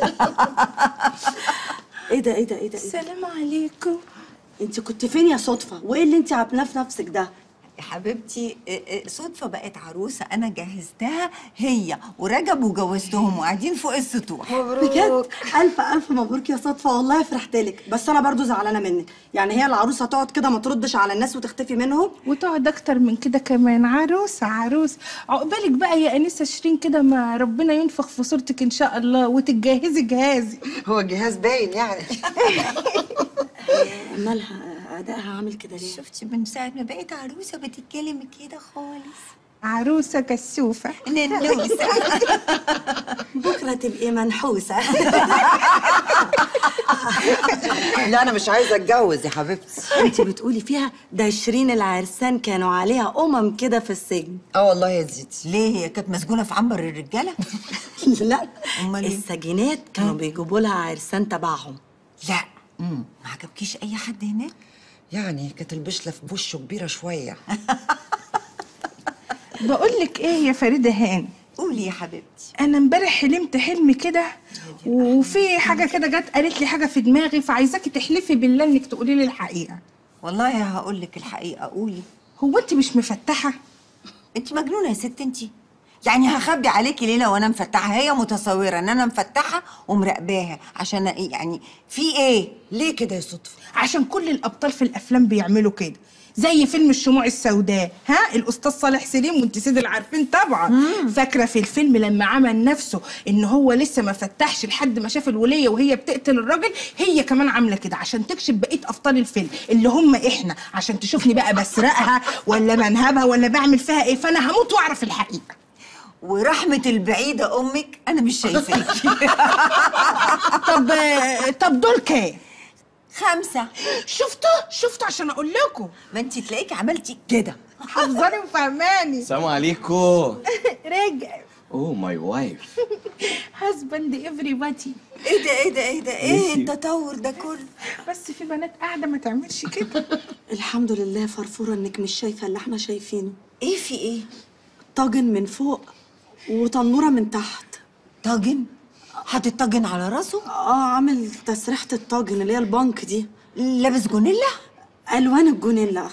ايه ده ايه ده ايه ده السلام عليكم انت كنت فين يا صدفه وايه اللي انت عاملاه في نفسك ده يا حبيبتي إيه إيه، صدفة بقت عروسة أنا جهزتها هي ورجب وجوزتهم وقاعدين فوق السطوح بجد الف الف مبروك يا صدفه والله فرحت لك بس انا برضو زعلانه منك يعني هي العروسه تقعد كده ما تردش على الناس وتختفي منهم وتقعد اكتر من كده كمان عروسه عروس عقبالك بقى يا انسه شيرين كده ما ربنا ينفخ في صورتك ان شاء الله وتتجهزي جهازي هو الجهاز باين يعني مالها ادائها عامل كده ليه شفتي من ساعة ما بقيت عروسة بتتكلم كده خالص عروسه كسوفه ننوسة بكره تبقي منحوسه لا انا مش عايزه اتجوز يا حبيبتي انت بتقولي فيها ده شيرين العرسان كانوا عليها امم كده في السجن اه والله يا زيدي ليه هي كانت مسجونة في عنبر الرجالة؟ لا امال ايه؟ السجينات كانوا بيجيبوا لها عرسان تبعهم لا ما عجبكيش أي حد هناك؟ يعني كانت البشله في وشه كبيره شويه بقول لك ايه يا فريده هاني قولي يا حبيبتي انا امبارح حلمت حلم كده وفي حاجه كده جت قالت لي حاجه في دماغي فعايزاكي تحلفي بالله انك تقولي لي الحقيقه والله هقول لك الحقيقة قولي هو انت مش مفتحه انت مجنونة يا ست انت يعني هخبي عليكي ليلة وانا مفتحة هي متصورة ان انا مفتحة ومراقباها عشان ايه يعني في ايه ليه كده يا صدفه عشان كل الابطال في الافلام بيعملوا كده زي فيلم الشموع السوداء ها الاستاذ صالح سليم وانت سيد العارفين طبعا فاكره في الفيلم لما عمل نفسه ان هو لسه ما فتحش لحد ما شاف الوليه وهي بتقتل الراجل هي كمان عامله كده عشان تكشف بقيه ابطال الفيلم اللي هم احنا عشان تشوفني بقى بسرقها ولا بنهبها ولا بعمل فيها ايه فانا هموت واعرف الحقيقه ورحمة البعيدة امك انا مش شايفاكي طب طب دول كام خمسة شفتوا شفتوا عشان اقول لكم ما انت تلاقيكي عملتي كده حافظاني وفهماني السلام عليكم رجع اوه ماي وايف هازبند ايفري بادي ايه ده ايه ده ايه ده ايه ميسي. التطور ده كله بس في بنات قاعده ما تعملش كده الحمد لله فرفوره انك مش شايفه اللي احنا شايفينه ايه في ايه طاجن من فوق وتنوره من تحت طاجن حاطط طاجن على راسه اه عامل تسريحه الطاجن اللي هي البنك دي لابس جونيلا الوان الجونيلا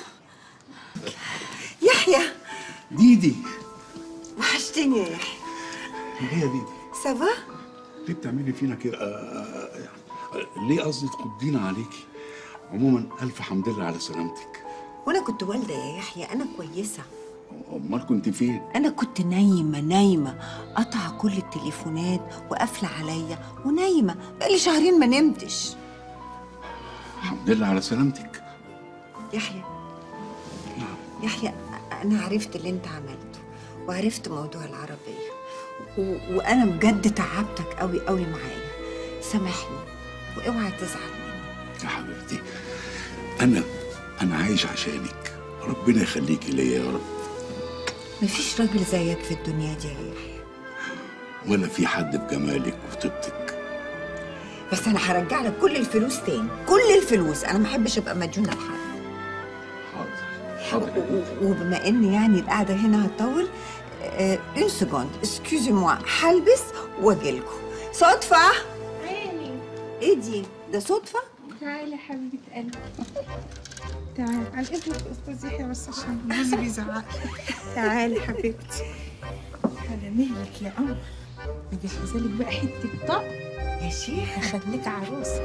يحيى ديدي وحشتني يا يحيى ايه يا ديدي سافا ليه بتعملي فينا كده آه، آه، ليه قصدي تخضينا عليكي عموما الف حمد لله على سلامتك وانا كنت والده يا يحيى انا كويسه امال كنت فين انا كنت نايمه نايمه قطع كل التليفونات وقافله عليا ونايمه بقالي شهرين ما نمتش الحمد لله على سلامتك يحيى يحيى انا عرفت اللي انت عملته وعرفت موضوع العربيه و... وانا بجد تعبتك قوي قوي معايا سامحني واوعى تزعل مني يا حبيبتي انا انا عايش عشانك ربنا يخليكي ليا يا رب مفيش راجل زيك في الدنيا دي يا يحيى ولا في حد بجمالك وطيبتك بس انا هرجع لك كل الفلوس تاني كل الفلوس انا ما احبش ابقى مديونه لحد حاضر و- وبما ان يعني القعده هنا هتطول اون سكوند اسكيوزي موا هلبس واجيلكوا صدفه عيني ايه دي ده صدفه تعالي يا حبيبه قلبي تعالي على اذنك يا استاذ يحيى بس عشان جوزي بيزعق تعالي حبيبتي على مهلك يا قمر مجهزه لك بقى حته طق يا شيخ هخليك عروسه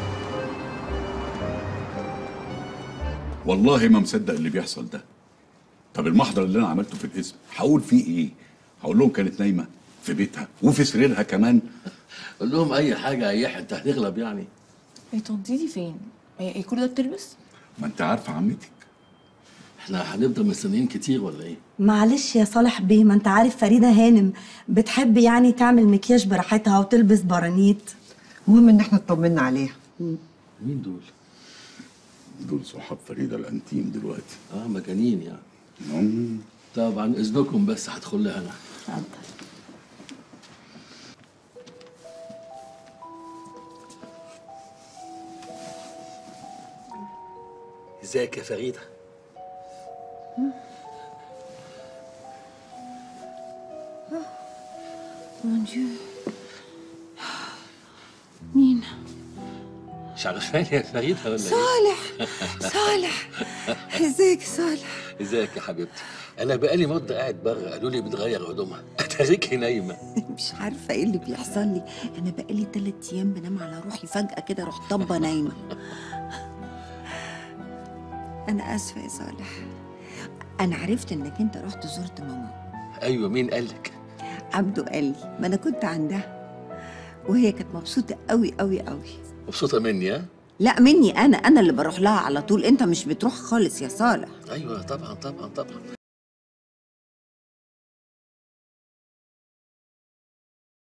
والله ما مصدق اللي بيحصل ده طب المحضر اللي انا عملته في الاسم هقول فيه ايه هقول لهم كانت نايمه في بيتها وفي سريرها كمان قول لهم اي حاجه اي انت هتغلب يعني هي طنط دي فين؟ هي هي كل ده بتلبس؟ ما انت عارفه عمتك احنا هنفضل مستنيين كتير ولا ايه معلش يا صالح بيه ما انت عارف فريده هانم بتحب يعني تعمل مكياج براحتها وتلبس برانيت المهم ان احنا اطمنا عليها مين دول دول صحاب فريده الانتيم دلوقتي اه مجانين يعني طبعا اذنكم بس هدخل لها انا ازيك يا فريده مون ديو مين مش عارفاني يا فريده ولا ايه صالح صالح ازيك صالح ازيك يا حبيبتي انا بقالي مده قاعد بره قالوا لي بتغير هدومها اتاريكي نايمه مش عارفه ايه اللي بيحصل لي انا بقالي تلات ايام بنام على روحي فجاه كده رحت طبه نايمه انا اسفه يا صالح انا عرفت انك انت رحت زرت ماما ايوه مين قالك عبده قال لي ما انا كنت عندها وهي كانت مبسوطه قوي قوي قوي مبسوطه مني ها لا مني انا انا اللي بروح لها على طول انت مش بتروح خالص يا صالح ايوه طبعا طبعا طبعا